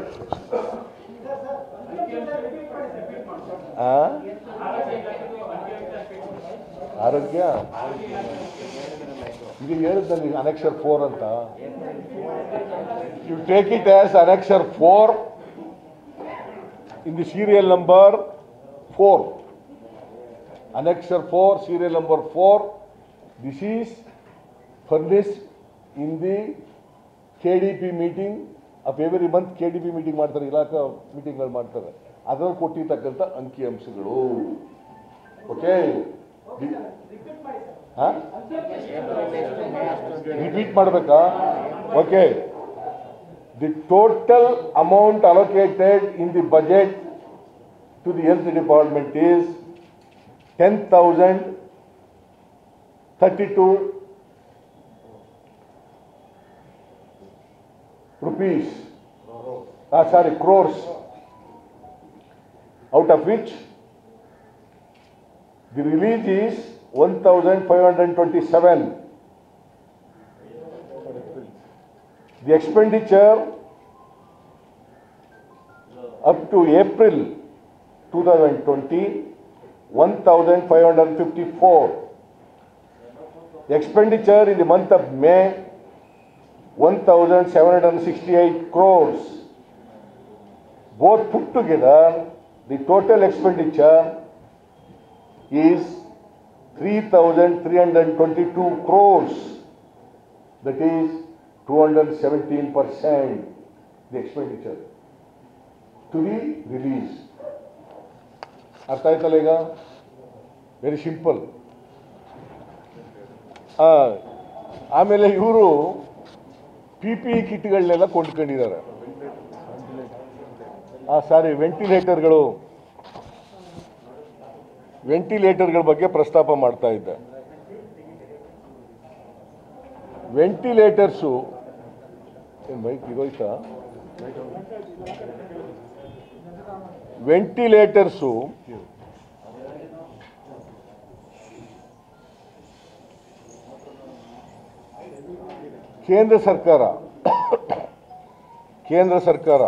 ಆ? ಆರೋಗ್ಯ ಈಗ ಹೇಳಿದ್ದಲ್ಲಿ ಅನೆಕ್ಷರ್ ಫೋರ್ ಅಂತ you take it as annexure four in the serial number four annexure 4 serial number 4 this is furnished in the KDP meeting of every month KDP meeting ಮಾಡ್ತಾರೆ ಇಲಾಖಾ ಮೀಟಿಂಗ್ಗಳು ಮಾಡ್ತಾರೆ ಅದರಲ್ಲಿ ಕೊಟ್ಟಿರ್ತಕ್ಕಂಥ ಅಂಕಿಅಂಶಗಳು ಓಕೆ ರಿಪೀಟ್ ಮಾಡಬೇಕಾ okay the total amount allocated in the budget to the health department is ten thousand thirty two rupees, ah, sorry, crores, out of which the release is 1,527. The expenditure up to April 2020, 1,554. The expenditure in the month of May, 1,768 crores. Both put together, the total expenditure is 3,322 crores. That is 217 percent the expenditure to be released. ಅರ್ಥ ಆಯ್ತಲ್ಲ ಈಗ very simple ಆಮೇಲೆ ಇವರು P P E ಕಿಟ್ಗಳನ್ನೆಲ್ಲ ಕೊಂಡ್ಕೊಂಡಿದ್ದಾರೆ ಆ sorry ವೆಂಟಿಲೇಟರ್ಗಳು ವೆಂಟಿಲೇಟರ್ಗಳ ಬಗ್ಗೆ ಪ್ರಸ್ತಾಪ ಮಾಡ್ತಾ ಇದ್ದೆ ವೆಂಟಿಲೇಟರ್ಸು ಏನು ಬೈಕ್ ಇಗೋಯ್ತಾ ವೆಂಟಿಲೇಟರ್ಸು ಕೇಂದ್ರ ಸರ್ಕಾರ ಕೇಂದ್ರ ಸರ್ಕಾರ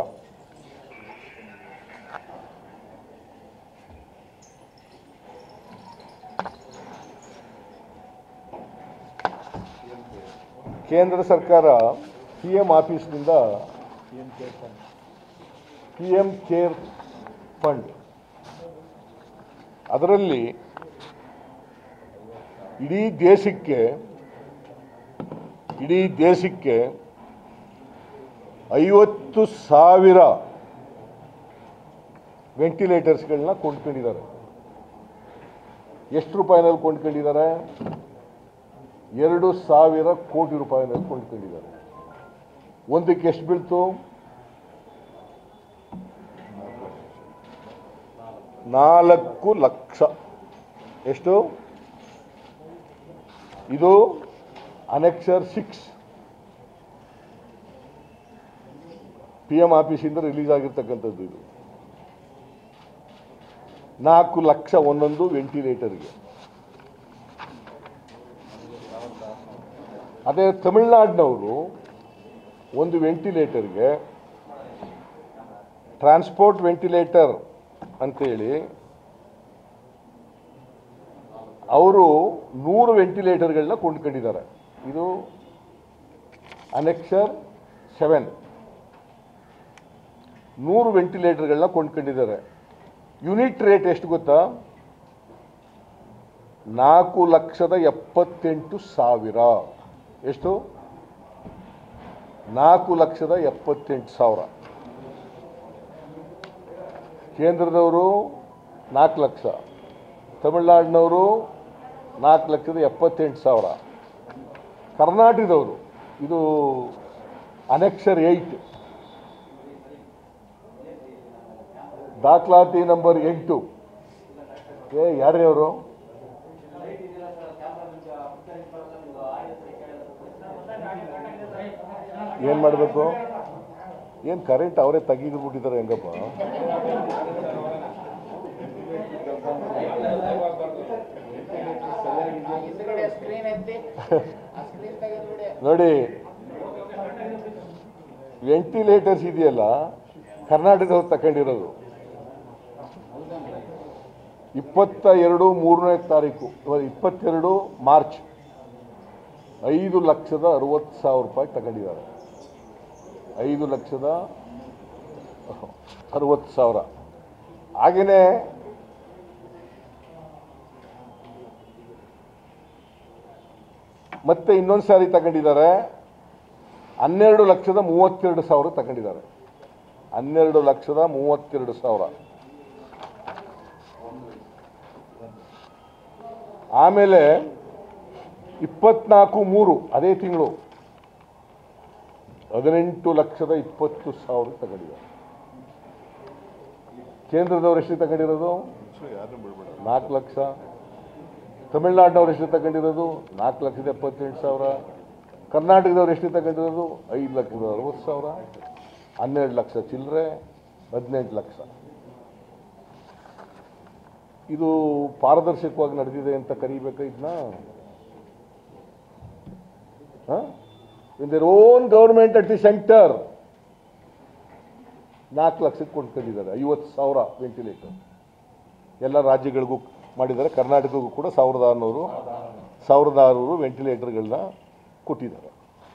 ಕೇಂದ್ರ ಸರ್ಕಾರ ಪಿ ಎಂ ಆಫೀಸ್ನಿಂದ ಪಿ ಎಂ ಕೇರ್ ಫಂಡ್ ಅದರಲ್ಲಿ ಇಡೀ ದೇಶಕ್ಕೆ ಇಡೀ ದೇಶಕ್ಕೆ ಐವತ್ತು ಸಾವಿರ ವೆಂಟಿಲೇಟರ್ಸ್ಗಳನ್ನ ಕೊಂಡ್ಕೊಂಡಿದ್ದಾರೆ ಎಷ್ಟು ರೂಪಾಯಿನಲ್ಲಿ ಕೊಂಡ್ಕೊಂಡಿದ್ದಾರೆ ಎರಡು ಸಾವಿರ ಕೋಟಿ ರೂಪಾಯಿನಲ್ಲಿ ಕೊಂಡ್ಕೊಂಡಿದ್ದಾರೆ ಒಂದಕ್ಕೆ ಎಷ್ಟು ಬೀಳ್ತು ನಾಲ್ಕು ಲಕ್ಷ ಎಷ್ಟು ಇದು ಅನೆಕ್ಷರ್ ಸಿಕ್ಸ್ ಪಿ ಎಂ ಆಫೀಸಿಂದ ರಿಲೀಸ್ ಆಗಿರ್ತಕ್ಕಂಥದ್ದು ಇದು ನಾಲ್ಕು ಲಕ್ಷ ಒಂದೊಂದು ವೆಂಟಿಲೇಟರ್ಗೆ ಅದೇ ತಮಿಳ್ನಾಡಿನವರು ಒಂದು ವೆಂಟಿಲೇಟರ್ಗೆ ಟ್ರಾನ್ಸ್ಪೋರ್ಟ್ ವೆಂಟಿಲೇಟರ್ ಅಂತೇಳಿ ಅವರು ನೂರು ವೆಂಟಿಲೇಟರ್ಗಳನ್ನ ಕೊಂಡ್ಕೊಂಡಿದ್ದಾರೆ ಇದು ಅನೆಕ್ಷರ್ ಸೆವೆನ್ ನೂರು ವೆಂಟಿಲೇಟರ್ಗಳನ್ನ ಕೊಂಡ್ಕೊಂಡಿದ್ದಾರೆ ಯೂನಿಟ್ ರೇಟ್ ಎಷ್ಟು ಗೊತ್ತಾ ನಾಲ್ಕು ಲಕ್ಷದ ಎಪ್ಪತ್ತೆಂಟು ಸಾವಿರ ಎಷ್ಟು ನಾಲ್ಕು ಲಕ್ಷದ ಎಪ್ಪತ್ತೆಂಟು ಸಾವಿರ ಕೇಂದ್ರದವರು ನಾಲ್ಕು ಲಕ್ಷ ತಮಿಳ್ನಾಡಿನವರು ನಾಲ್ಕು ಲಕ್ಷದ ಎಪ್ಪತ್ತೆಂಟು ಸಾವಿರ ಕರ್ನಾಟಕದವರು ಇದು ಅನೆಕ್ಷರ್ ಏಯ್ಟ್ ದಾಖಲಾತಿ ನಂಬರ್ ಎಂಟು ಏ ಯಾರ್ರೀ ಅವರು ಏನು ಮಾಡಬೇಕು ಏನು ಕರೆಂಟ್ ಅವರೇ ತೆಗೆದು ಬಿಟ್ಟಿದ್ದಾರೆ ಹೆಂಗಪ್ಪ ಹಿಂದ್ಗಡೆ ಸ್ಕ್ರೀನ್ ಐತಿ ಆ ಸ್ಕ್ರೀನ್ ತೆಗೆದ್ಬಿಡಿ ನೋಡಿ ವೆಂಟಿಲೇಟರ್ಸ್ ಇದೆಯಲ್ಲ ಕರ್ನಾಟಕದವ್ರು ತಗೊಂಡಿರೋದು ಇಪ್ಪತ್ತ ಎರಡು ಮೂರನೇ ತಾರೀಕು ಇವಾಗ ಇಪ್ಪತ್ತೆರಡು ಮಾರ್ಚ್ ಐದು ಲಕ್ಷದ ಅರವತ್ತು ಸಾವಿರ ರೂಪಾಯಿ ತಗೊಂಡಿದ್ದಾರೆ ಐದು ಲಕ್ಷದ ಅರವತ್ತು ಸಾವಿರ ಹಾಗೆಯೇ ಮತ್ತೆ ಇನ್ನೊಂದು ಸಾರಿ ತಗೊಂಡಿದ್ದಾರೆ ಹನ್ನೆರಡು ಲಕ್ಷದ ಮೂವತ್ತೆರಡು ಸಾವಿರ ತಗೊಂಡಿದ್ದಾರೆ ಹನ್ನೆರಡು ಲಕ್ಷದ ಮೂವತ್ತೆರಡು ಸಾವಿರ ಆಮೇಲೆ ಇಪ್ಪತ್ನಾಲ್ಕು ಮೂರು ಅದೇ ತಿಂಗಳು ಹದಿನೆಂಟು ಲಕ್ಷದ ಇಪ್ಪತ್ತು ಸಾವಿರ ತಗೊಂಡಿದ್ದಾರೆ ಕೇಂದ್ರದವರು ಎಷ್ಟು ತಗೊಂಡಿರೋದು ಯಾರನ್ನೂ ಬಿಡ್ಬೇಡ ನಾಲ್ಕು ಲಕ್ಷ ತಮಿಳ್ನಾಡಿನವ್ರು ಎಷ್ಟು ತಗೊಂಡಿರೋದು ನಾಲ್ಕು ಲಕ್ಷದ ಎಪ್ಪತ್ತೆಂಟು ಸಾವಿರ ಕರ್ನಾಟಕದವ್ರು ಎಷ್ಟು ತಗೊಂಡಿರೋದು ಐದು ಲಕ್ಷದ ಅರವತ್ತು ಸಾವಿರ ಹನ್ನೆರಡು ಲಕ್ಷ ಚಿಲ್ಲರೆ ಹದಿನೆಂಟು ಲಕ್ಷ ಇದು ಪಾರದರ್ಶಕವಾಗಿ ನಡೆದಿದೆ ಅಂತ ಕರಿಬೇಕಾ ಇದನ್ನ in their own government at the centre ನಾಲ್ಕು ಲಕ್ಷಕ್ಕೆ ಕೊಂಡ್ಕೊಂಡಿದ್ದಾರೆ ಐವತ್ತು ಸಾವಿರ ವೆಂಟಿಲೇಟರ್ ಎಲ್ಲ ರಾಜ್ಯಗಳಿಗೂ ಮಾಡಿದ್ದಾರೆ ಕರ್ನಾಟಕಕ್ಕೂ ಕೂಡ ಸಾವಿರದ ಆರುನೂರು ಸಾವಿರದ ಆರುನೂರು ವೆಂಟಿಲೇಟರ್ಗಳನ್ನ ಕೊಟ್ಟಿದ್ದಾರೆ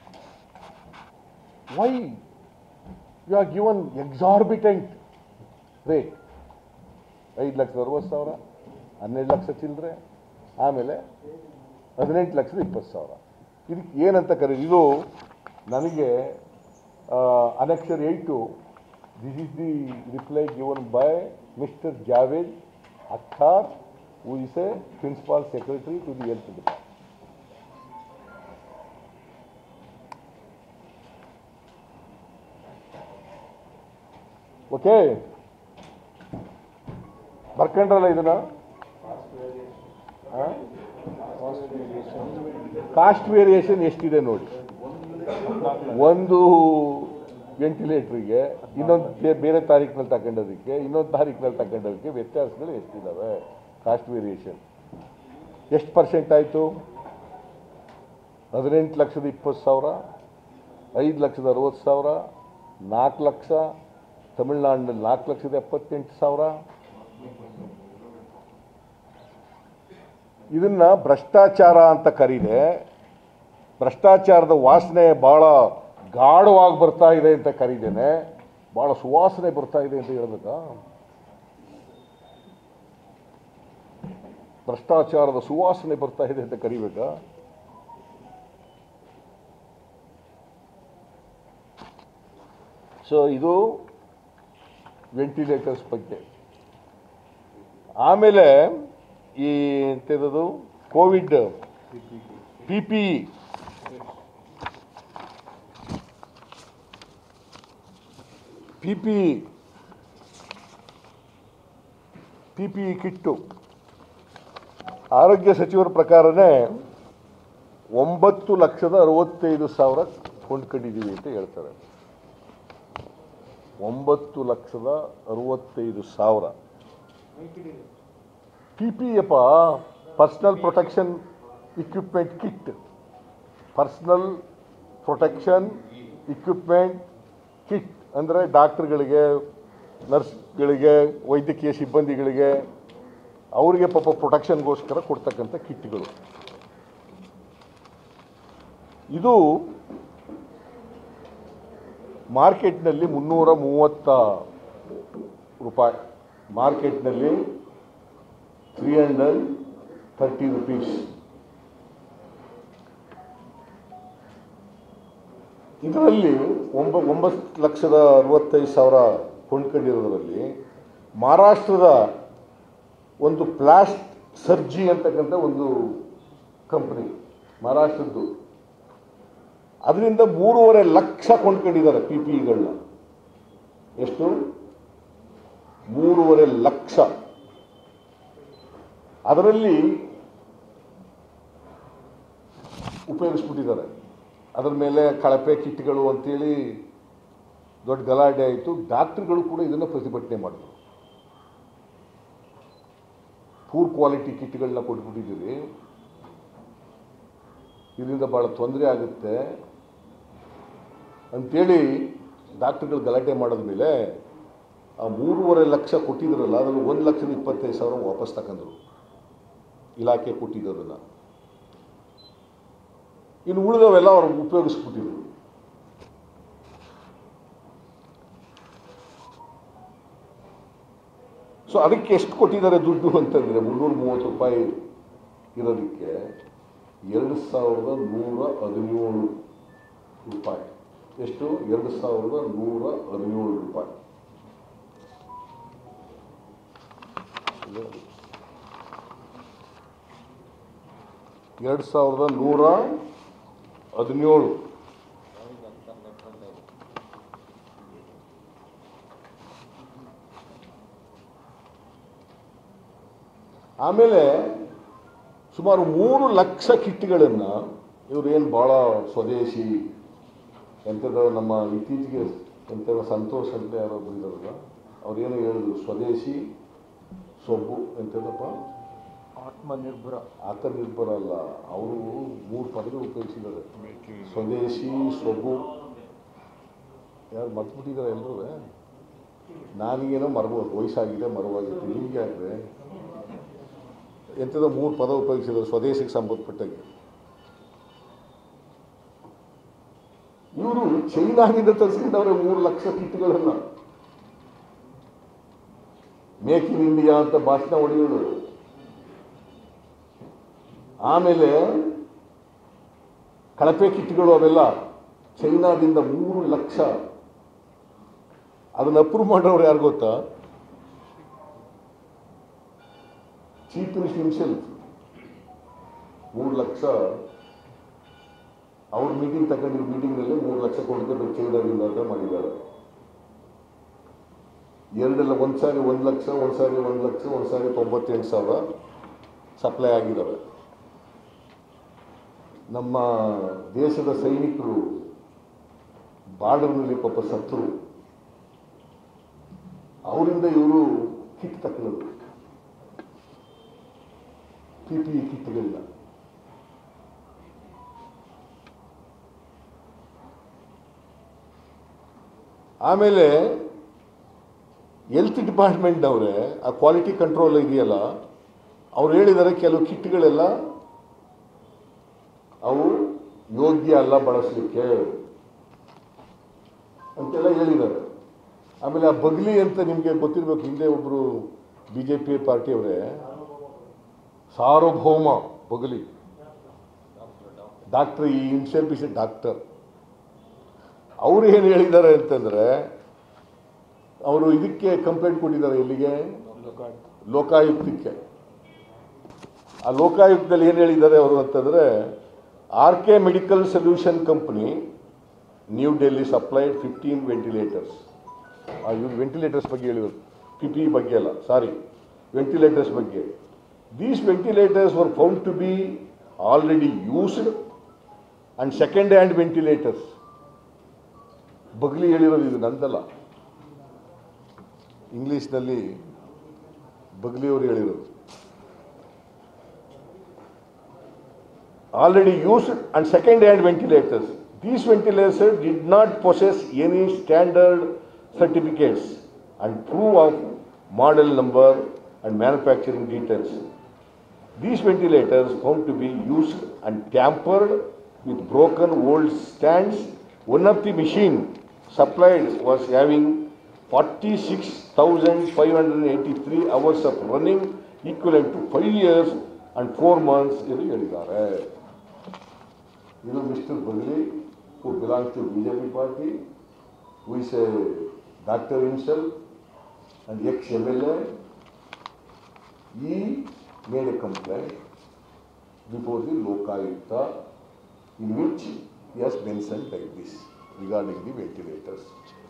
why you are given exorbitant rate ಐದು ಲಕ್ಷದ ಅರವತ್ತು ಸಾವಿರ ಹನ್ನೆರಡು ಲಕ್ಷ ಚಿಲ್ಲರೆ ಆಮೇಲೆ ಹದಿನೆಂಟು ಲಕ್ಷದ ಇಪ್ಪತ್ತು ಸಾವಿರ ಇದಕ್ಕೆ ಏನಂತ ಕರೀ ಇದು ನನಗೆ annexure eight this is the reply given by mister Javed Akhtar who is a principal secretary to the health department okay ಬರ್ಕೊಂಡ್ರಲ್ಲ ಇದನ್ನ ಕಾಸ್ಟ್ ವೇರಿಯೇಷನ್ ಎಷ್ಟಿದೆ ನೋಡಿ ಒಂದು ವೆಂಟಿಲೇಟ್ರಿಗೆ ಇನ್ನೊಂದು ಬೇ- ಬೇರೆ ತಾರೀಕಿನಲ್ಲಿ ತಗೊಂಡೋದಕ್ಕೆ ಇನ್ನೊಂದು ತಾರೀಕಿನಲ್ಲಿ ತಗೊಂಡೋದಕ್ಕೆ ವ್ಯತ್ಯಾಸಗಳು ಎಷ್ಟಿದ್ದಾವೆ ಕಾಸ್ಟ್ ವೇರಿಯೇಷನ್ ಎಷ್ಟು ಪರ್ಸೆಂಟ್ ಆಯಿತು ಹದಿನೆಂಟು ಲಕ್ಷದ ಇಪ್ಪತ್ತು ಸಾವಿರ ಐದು ಲಕ್ಷದ ಅರವತ್ತು ಸಾವಿರ ನಾಲ್ಕು ಲಕ್ಷ ತಮಿಳ್ನಾಡಿನಲ್ಲಿ ನಾಲ್ಕು ಲಕ್ಷದ ಎಪ್ಪತ್ತೆಂಟು ಸಾವಿರ ಇದನ್ನ ಭ್ರಷ್ಟಾಚಾರ ಅಂತ ಕರೀದೆ ಭ್ರಷ್ಟಾಚಾರದ ವಾಸನೆ ಭಾಳ ಗಾಢವಾಗಿ ಬರ್ತಾ ಇದೆ ಅಂತ ಕರೀದೇನೆ ಭಾಳ ಸುವಾಸನೆ ಬರ್ತಾ ಇದೆ ಅಂತ ಹೇಳ್ಬೇಕಾ ಭ್ರಷ್ಟಾಚಾರದ ಸುವಾಸನೆ ಬರ್ತಾ ಇದೆ ಅಂತ ಕರಿಬೇಕಾ ಸೊ ಇದು ವೆಂಟಿಲೇಟರ್ಸ್ ಬಗ್ಗೆ ಆಮೇಲೆ ಈ ಎಂಥದ್ದು Covid P P P P P P kit ಆರೋಗ್ಯ ಸಚಿವರ ಪ್ರಕಾರನೇ ಒಂಬತ್ತು ಲಕ್ಷದ ಅರವತ್ತೈದು ಸಾವಿರ ಕೊಂಡ್ಕೊಂಡಿದ್ದೀವಿ ಅಂತ ಹೇಳ್ತಾರೆ ಒಂಬತ್ತು ಲಕ್ಷದ ಅರವತ್ತೈದು ಸಾವಿರ ಪಿ ಪಿ ಎಪ್ಪ personal protection equipment kit personal protection equipment kit ಅಂದರೆ ಡಾಕ್ಟ್ರುಗಳಿಗೆ ನರ್ಸ್ಗಳಿಗೆ ವೈದ್ಯಕೀಯ ಸಿಬ್ಬಂದಿಗಳಿಗೆ ಅವರಿಗೆ ಪಾಪ ಪ್ರೊಟೆಕ್ಷನ್ಗೋಸ್ಕರ ಕೊಡ್ತಕ್ಕಂಥ ಕಿಟ್ಗಳು ಇದು ಮಾರ್ಕೆಟ್ನಲ್ಲಿ ಮುನ್ನೂರ ಮೂವತ್ತ ರೂಪಾಯಿ ಮಾರ್ಕೆಟ್ನಲ್ಲಿ ತ್ರೀ ಹಂಡ್ರೆಡ್ ಥರ್ಟಿ ರುಪೀಸ್ ಇದರಲ್ಲಿ ಒಂಬ ಒಂಬತ್ತು ಲಕ್ಷದ ಅರವತ್ತೈದು ಸಾವಿರ ಕೊಂಡ್ಕೊಂಡಿರೋದ್ರಲ್ಲಿ ಮಹಾರಾಷ್ಟ್ರದ ಒಂದು ಪ್ಲಾಸ್ಟ್ ಸರ್ಜಿ ಅಂತಕ್ಕಂಥ ಒಂದು ಕಂಪ್ನಿ ಮಹಾರಾಷ್ಟ್ರದ್ದು ಅದರಿಂದ ಮೂರುವರೆ ಲಕ್ಷ ಕೊಂಡ್ಕೊಂಡಿದ್ದಾರೆ ಪಿ ಪಿ ಇಗಳನ್ನ ಎಷ್ಟು ಮೂರುವರೆ ಲಕ್ಷ ಅದರಲ್ಲಿ ಉಪಯೋಗಿಸ್ಬಿಟ್ಟಿದ್ದಾರೆ ಅದರ ಮೇಲೆ ಕಳಪೆ ಕಿಟ್ಗಳು ಅಂತೇಳಿ ದೊಡ್ಡ ಗಲಾಟೆ ಆಯಿತು ಡಾಕ್ಟ್ರುಗಳು ಕೂಡ ಇದನ್ನು ಪ್ರತಿಭಟನೆ ಮಾಡಿದ್ರು ಪೂರ್ ಕ್ವಾಲಿಟಿ ಕಿಟ್ಗಳನ್ನ ಕೊಟ್ಬಿಟ್ಟಿದ್ದೀರಿ ಇದರಿಂದ ಭಾಳ ತೊಂದರೆ ಆಗುತ್ತೆ ಅಂತೇಳಿ ಡಾಕ್ಟ್ರುಗಳು ಗಲಾಟೆ ಮಾಡಿದ ಮೇಲೆ ಆ ಮೂರುವರೆ ಲಕ್ಷ ಕೊಟ್ಟಿದ್ರಲ್ಲ ಅದರಲ್ಲಿ ಒಂದು ಲಕ್ಷದ ಇಪ್ಪತ್ತೈದು ಸಾವಿರ ವಾಪಸ್ ತಗೊಂಡ್ರು ಇಲಾಖೆ ಕೊಟ್ಟಿದ್ದದನ್ನು ಇನ್ನು ಉಳಿದವೆಲ್ಲ ಅವ್ರು ಉಪಯೋಗಿಸ್ಬಿಟ್ಟಿದ್ರು ಸೊ ಅದಕ್ಕೆ ಎಷ್ಟು ಕೊಟ್ಟಿದ್ದಾರೆ ದುಡ್ಡು ಅಂತಂದರೆ ಮುನ್ನೂರ ಮೂವತ್ತು ರೂಪಾಯಿ ಇರೋದಕ್ಕೆ ಎರಡು ಸಾವಿರದ ನೂರ ಹದಿನೇಳು ರೂಪಾಯಿ ಎಷ್ಟು ಎರಡು ಸಾವಿರದ ನೂರ ಹದಿನೇಳು ರೂಪಾಯಿ ಎರಡು ಸಾವಿರದ ನೂರ ಹದಿನೇಳು ಆಮೇಲೆ ಸುಮಾರು ಮೂರು ಲಕ್ಷ ಕಿಟ್ಗಳನ್ನು ಇವರು ಏನು ಭಾಳ ಸ್ವದೇಶಿ ಎಂಥದ್ದು ನಮ್ಮ ಇತ್ತೀಚೆಗೆ ಎಂಥದ್ದು ಸಂತೋಷ್ ಅಂತ ಯಾರೋ ಬಂದಿರಲ್ಲ ಅವ್ರೇನು ಹೇಳಿದ್ರು ಸ್ವದೇಶಿ ಸೊಬ್ಬು ಎಂಥದ್ದಪ್ಪ ಆತ್ಮನಿರ್ಭರ ಆತ್ಮನಿರ್ಭರ ಅಲ್ಲ ಅವರು ಮೂರು ಪದಗಳು ಉಪಯೋಗಿಸಿದ್ದಾರೆ ಸ್ವದೇಶಿ ಸೊಗು ಯಾರು ಮರ್ತ್ಬಿಟ್ಟಿದ್ದಾರೆ ಎಲ್ಲರೂ ನಾನಿಗೇನೋ ಮರಬೋದು ವಯಸ್ಸಾಗಿದೆ ಮರವಾಗಿತ್ತು ನಿಮ್ಗೆ ಯಾಕೆ ಎಂಥದೋ ಮೂರು ಪದ ಉಪಯೋಗಿಸಿದ್ದಾರೆ ಸ್ವದೇಶಿಗೆ ಸಂಬಂಧಪಟ್ಟಂಗೆ ಇವರು ಚೈನಾದಿಂದ ತರಿಸ್ಕೊಂಡವ್ರೆ ಮೂರು ಲಕ್ಷ ಕಿಟ್ಗಳನ್ನು ಮೇಕ್ ಇನ್ ಇಂಡಿಯಾ ಅಂತ ಭಾಷಣ ಹೊಡೆಯೋದು ಆಮೇಲೆ ಕಳಪೆ ಕಿಟ್ಗಳು ಅವೆಲ್ಲ ಚೈನಾದಿಂದ ಮೂರು ಲಕ್ಷ ಅದನ್ನ ಅಪ್ರೂವ್ ಮಾಡೋರು ಯಾರು ಗೊತ್ತಾ ಚೀಫ್ ಮಿನಿಸ್ಟರ್ ಹಿಮ್ಸೆಲ್ಫ್ ಮೂರು ಲಕ್ಷ ಅವ್ರ ಮೀಟಿಂಗ್ ತಗೊಂಡಿರೋ ಮೀಟಿಂಗ್ನಲ್ಲಿ ಮೂರು ಲಕ್ಷ ಕೊಡ್ಕೊಂಡು ಚೈನಾದಿಂದ ಅಂತ ಮಾಡಿದ್ದಾರೆ ಎರಡೆಲ್ಲ ಒಂದು ಸಾರಿ ಒಂದು ಲಕ್ಷ ಒಂದು ಸಾರಿ ಒಂದು ಲಕ್ಷ ಒಂದು ಸಾರಿ ತೊಂಬತ್ತೆಂಟು ಸಾವಿರ ಸಪ್ಲೈ ಆಗಿದ್ದಾವೆ ನಮ್ಮ ದೇಶದ ಸೈನಿಕರು ಬಾರ್ಡರ್ನಲ್ಲಿ ಪಾಪ ಸತ್ತರು ಅವರಿಂದ ಇವರು ಕಿಟ್ ತಕೊಳ್ಳೋದು ಪಿ ಪಿ ಇ ಕಿಟ್ಗಳನ್ನ ಆಮೇಲೆ ಹೆಲ್ತ್ ಡಿಪಾರ್ಟ್ಮೆಂಟ್ನವರೇ ಆ ಕ್ವಾಲಿಟಿ ಕಂಟ್ರೋಲ್ ಇದೆಯಲ್ಲ ಅವ್ರು ಹೇಳಿದ್ದಾರೆ ಕೆಲವು ಕಿಟ್ಗಳೆಲ್ಲ ಅವು ಯೋಗ್ಯ ಅಲ್ಲ ಬಳಸಲಿಕ್ಕೆ ಅಂತೆಲ್ಲ ಹೇಳಿದ್ದಾರೆ ಆಮೇಲೆ ಆ ಬಗ್ಲಿ ಅಂತ ನಿಮಗೆ ಗೊತ್ತಿರಬೇಕು ಹಿಂದೆ ಒಬ್ಬರು ಬಿ ಜೆ ಪಿ ಪಾರ್ಟಿಯವರೇ ಸಾರ್ವಭೌಮ Bagli doctor he himself is a doctor ಅವರು ಏನು ಹೇಳಿದ್ದಾರೆ ಅಂತಂದರೆ ಅವರು ಇದಕ್ಕೆ ಕಂಪ್ಲೇಂಟ್ ಕೊಟ್ಟಿದ್ದಾರೆ ಇಲ್ಲಿಗೆ ಲೋಕಾಯುಕ್ತಕ್ಕೆ ಆ ಲೋಕಾಯುಕ್ತದಲ್ಲಿ ಏನು ಹೇಳಿದ್ದಾರೆ ಅವರು ಅಂತಂದರೆ R K medical solution company New Delhi supplied fifteen ventilators ಆ ಇವ್ರು ವೆಂಟಿಲೇಟರ್ಸ್ ಬಗ್ಗೆ ಹೇಳಿದ್ರು ಪಿ ಪಿ ಬಗ್ಗೆ ಅಲ್ಲ ಸಾರಿ ವೆಂಟಿಲೇಟರ್ಸ್ ಬಗ್ಗೆ these ventilators were found to be already used and second hand ventilators Bagli ಹೇಳಿರೋದು ಇದು ನಂದಲ್ಲ ಇಂಗ್ಲೀಷ್ನಲ್ಲಿ ಬಗ್ಲಿಯವರು ಹೇಳಿರೋದು already used and second hand ventilators. These ventilators did not possess any standard certificates and proof of model number and manufacturing details. These ventilators found to be used and tampered with broken old stands. One of the machine supplied was having 46,583 hours of running equivalent to 5 years and 4 months ಇದು ಹೇಳಿದ್ದಾರೆ ಇದು mister Bagli who belong to B J P party who is a doctor himself and X M L A he made a complaint before the Lokayukta in which is mention like this regarding the ventilators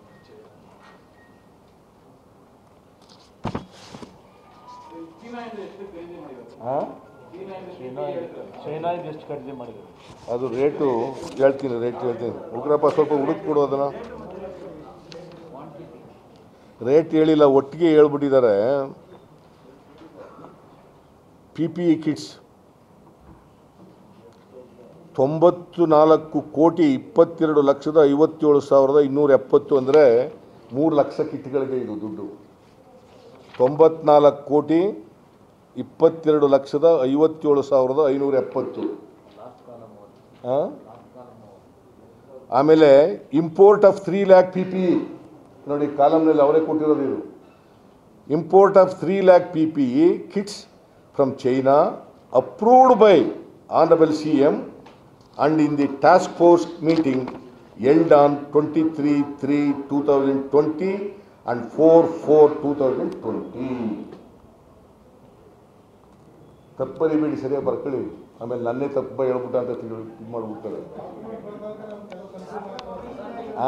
ಚೈನಾದಿಂದ ಎಷ್ಟು ಖರೀದಿ ಮಾಡಿದ್ರು ಅದು rate ಹೇಳ್ತೀನಿ rate ಹೇಳ್ತೀನಿ ಉಗ್ರಪ್ಪ ಸ್ವಲ್ಪ ಹುಡುಕ್ ಕೊಡು ಅದನ್ನ ರೇಟ್ ಹೇಳಿಲ್ಲ ಒಟ್ಟಿಗೆ ಹೇಳ್ಬಿಟ್ಟಿದ್ದಾರೆ ಪಿ ಪಿ ಇ ಕಿಟ್ಸ್ ತೊಂಬತ್ತು ನಾಲ್ಕು ಕೋಟಿ ಇಪ್ಪತ್ತೆರಡು ಲಕ್ಷದ ಐವತ್ತೇಳು ಸಾವಿರದ ಇನ್ನೂರ ಎಪ್ಪತ್ತು ಅಂದರೆ ಮೂರು ಲಕ್ಷ ಕಿಟ್ಗಳಿಗೆ ಇದು ದುಡ್ಡು ತೊಂಬತ್ನಾಲ್ಕು ಕೋಟಿ ಇಪ್ಪತ್ತೆರಡು ಲಕ್ಷದ ಐವತ್ತೇಳು ಸಾವಿರದ ಐನೂರ ಎಪ್ಪತ್ತು ಆ? ಆಮೇಲೆ import of three lakh P P E ನೋಡಿ ಕಾಲಮ್ನಲ್ಲಿ ಅವರೇ ಕೊಟ್ಟಿರೋದು ಇದು import of three lakh P P E kits from China approved by honourable C M and in the task force meeting and on twenty three three two thousand twenty and four four two thousand twenty ತಪ್ಪರಿಬೇಡಿ ಸರಿಯಾಗಿ ಬರ್ಕೊಳ್ಳಿ ಆಮೇಲೆ ನನ್ನೇ ತಪ್ಪ ಹೇಳ್ಬಿಟ್ಟ ಅಂತ ತಿಳಿ ಇದು ಮಾಡ್ಬಿಡ್ತಾರೆ ಆ?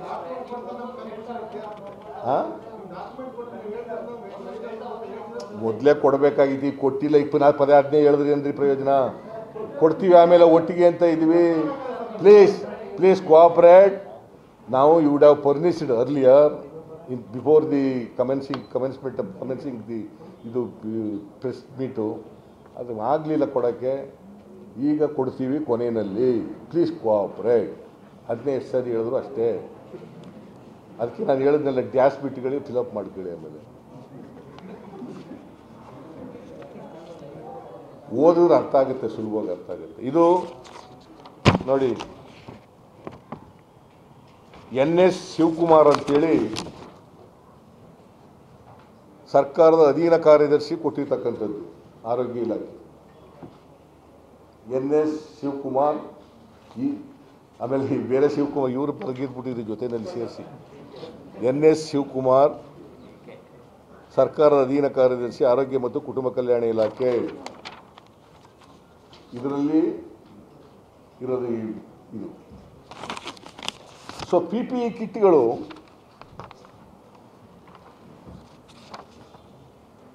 ಆ? ಮೊದಲೇ ಕೊಡಬೇಕಾಗಿತ್ತು ಈಗ ಕೊಟ್ಟಿಲ್ಲ ಇಪ್ಪತ್ನಾಲ್ಕು ಪದೇ ಹದಿನೈದು ಹೇಳಿದ್ರಿ ಅಂದ್ರಿ ಪ್ರಯೋಜನ ಕೊಡ್ತೀವಿ ಆಮೇಲೆ ಒಟ್ಟಿಗೆ ಅಂತ ಇದ್ವಿ ಪ್ಲೀಸ್ ಪ್ಲೀಸ್ ಕೋಆಪರೇಟ್ ನಾವು you would have furnished earlier in before the commencing commencement commencing the ಇದು ಪ್ರೆಸ್ ಮೀಟು ಅದು ಆಗಲಿಲ್ಲ ಕೊಡೋಕ್ಕೆ ಈಗ ಕೊಡ್ತೀವಿ ಕೊನೆಯಲ್ಲಿ ಪ್ಲೀಸ್ ಕೋಆಪರೇಟ್ ಹದಿನೈದು ಸರಿ ಹೇಳಿದ್ರು ಅಷ್ಟೇ ಅದಕ್ಕೆ ನಾನು ಹೇಳಿದ್ನೆಲ್ಲ ಡ್ಯಾಶ್ ಬಿಟ್ಗಳಿಗೆ ಫಿಲಪ್ ಮಾಡ್ಕೊಳ್ಳಿ ಆಮೇಲೆ ಓದಿದ್ರೆ ಅರ್ಥ ಆಗುತ್ತೆ ಸುಲಭವಾಗಿ ಅರ್ಥ ಆಗುತ್ತೆ ಇದು ನೋಡಿ ಎನ್ ಎಸ್ ಶಿವಕುಮಾರ್ ಅಂತೇಳಿ ಸರ್ಕಾರದ ಅಧೀನ ಕಾರ್ಯದರ್ಶಿ ಕೊಟ್ಟಿರ್ತಕ್ಕಂಥದ್ದು ಆರೋಗ್ಯ ಇಲಾಖೆ ಎನ್ ಎಸ್ ಶಿವಕುಮಾರ್ ಈ ಆಮೇಲೆ ಈ ಬೇರೆ ಶಿವಕುಮಾರ್ ಇವರು ಬರೆಗಿದ್ಬಿಟ್ಟಿದ್ರು ಜೊತೆಯಲ್ಲಿ ಸೇರಿಸಿ ಎನ್ ಎಸ್ ಶಿವಕುಮಾರ್ ಸರ್ಕಾರದ ಅಧೀನ ಕಾರ್ಯದರ್ಶಿ ಆರೋಗ್ಯ ಮತ್ತು ಕುಟುಂಬ ಕಲ್ಯಾಣ ಇಲಾಖೆ ಇದರಲ್ಲಿ ಇರೋದು ಈ- ಇದು ಸೊ ಪಿ ಪಿ ಇ ಕಿಟ್ಗಳು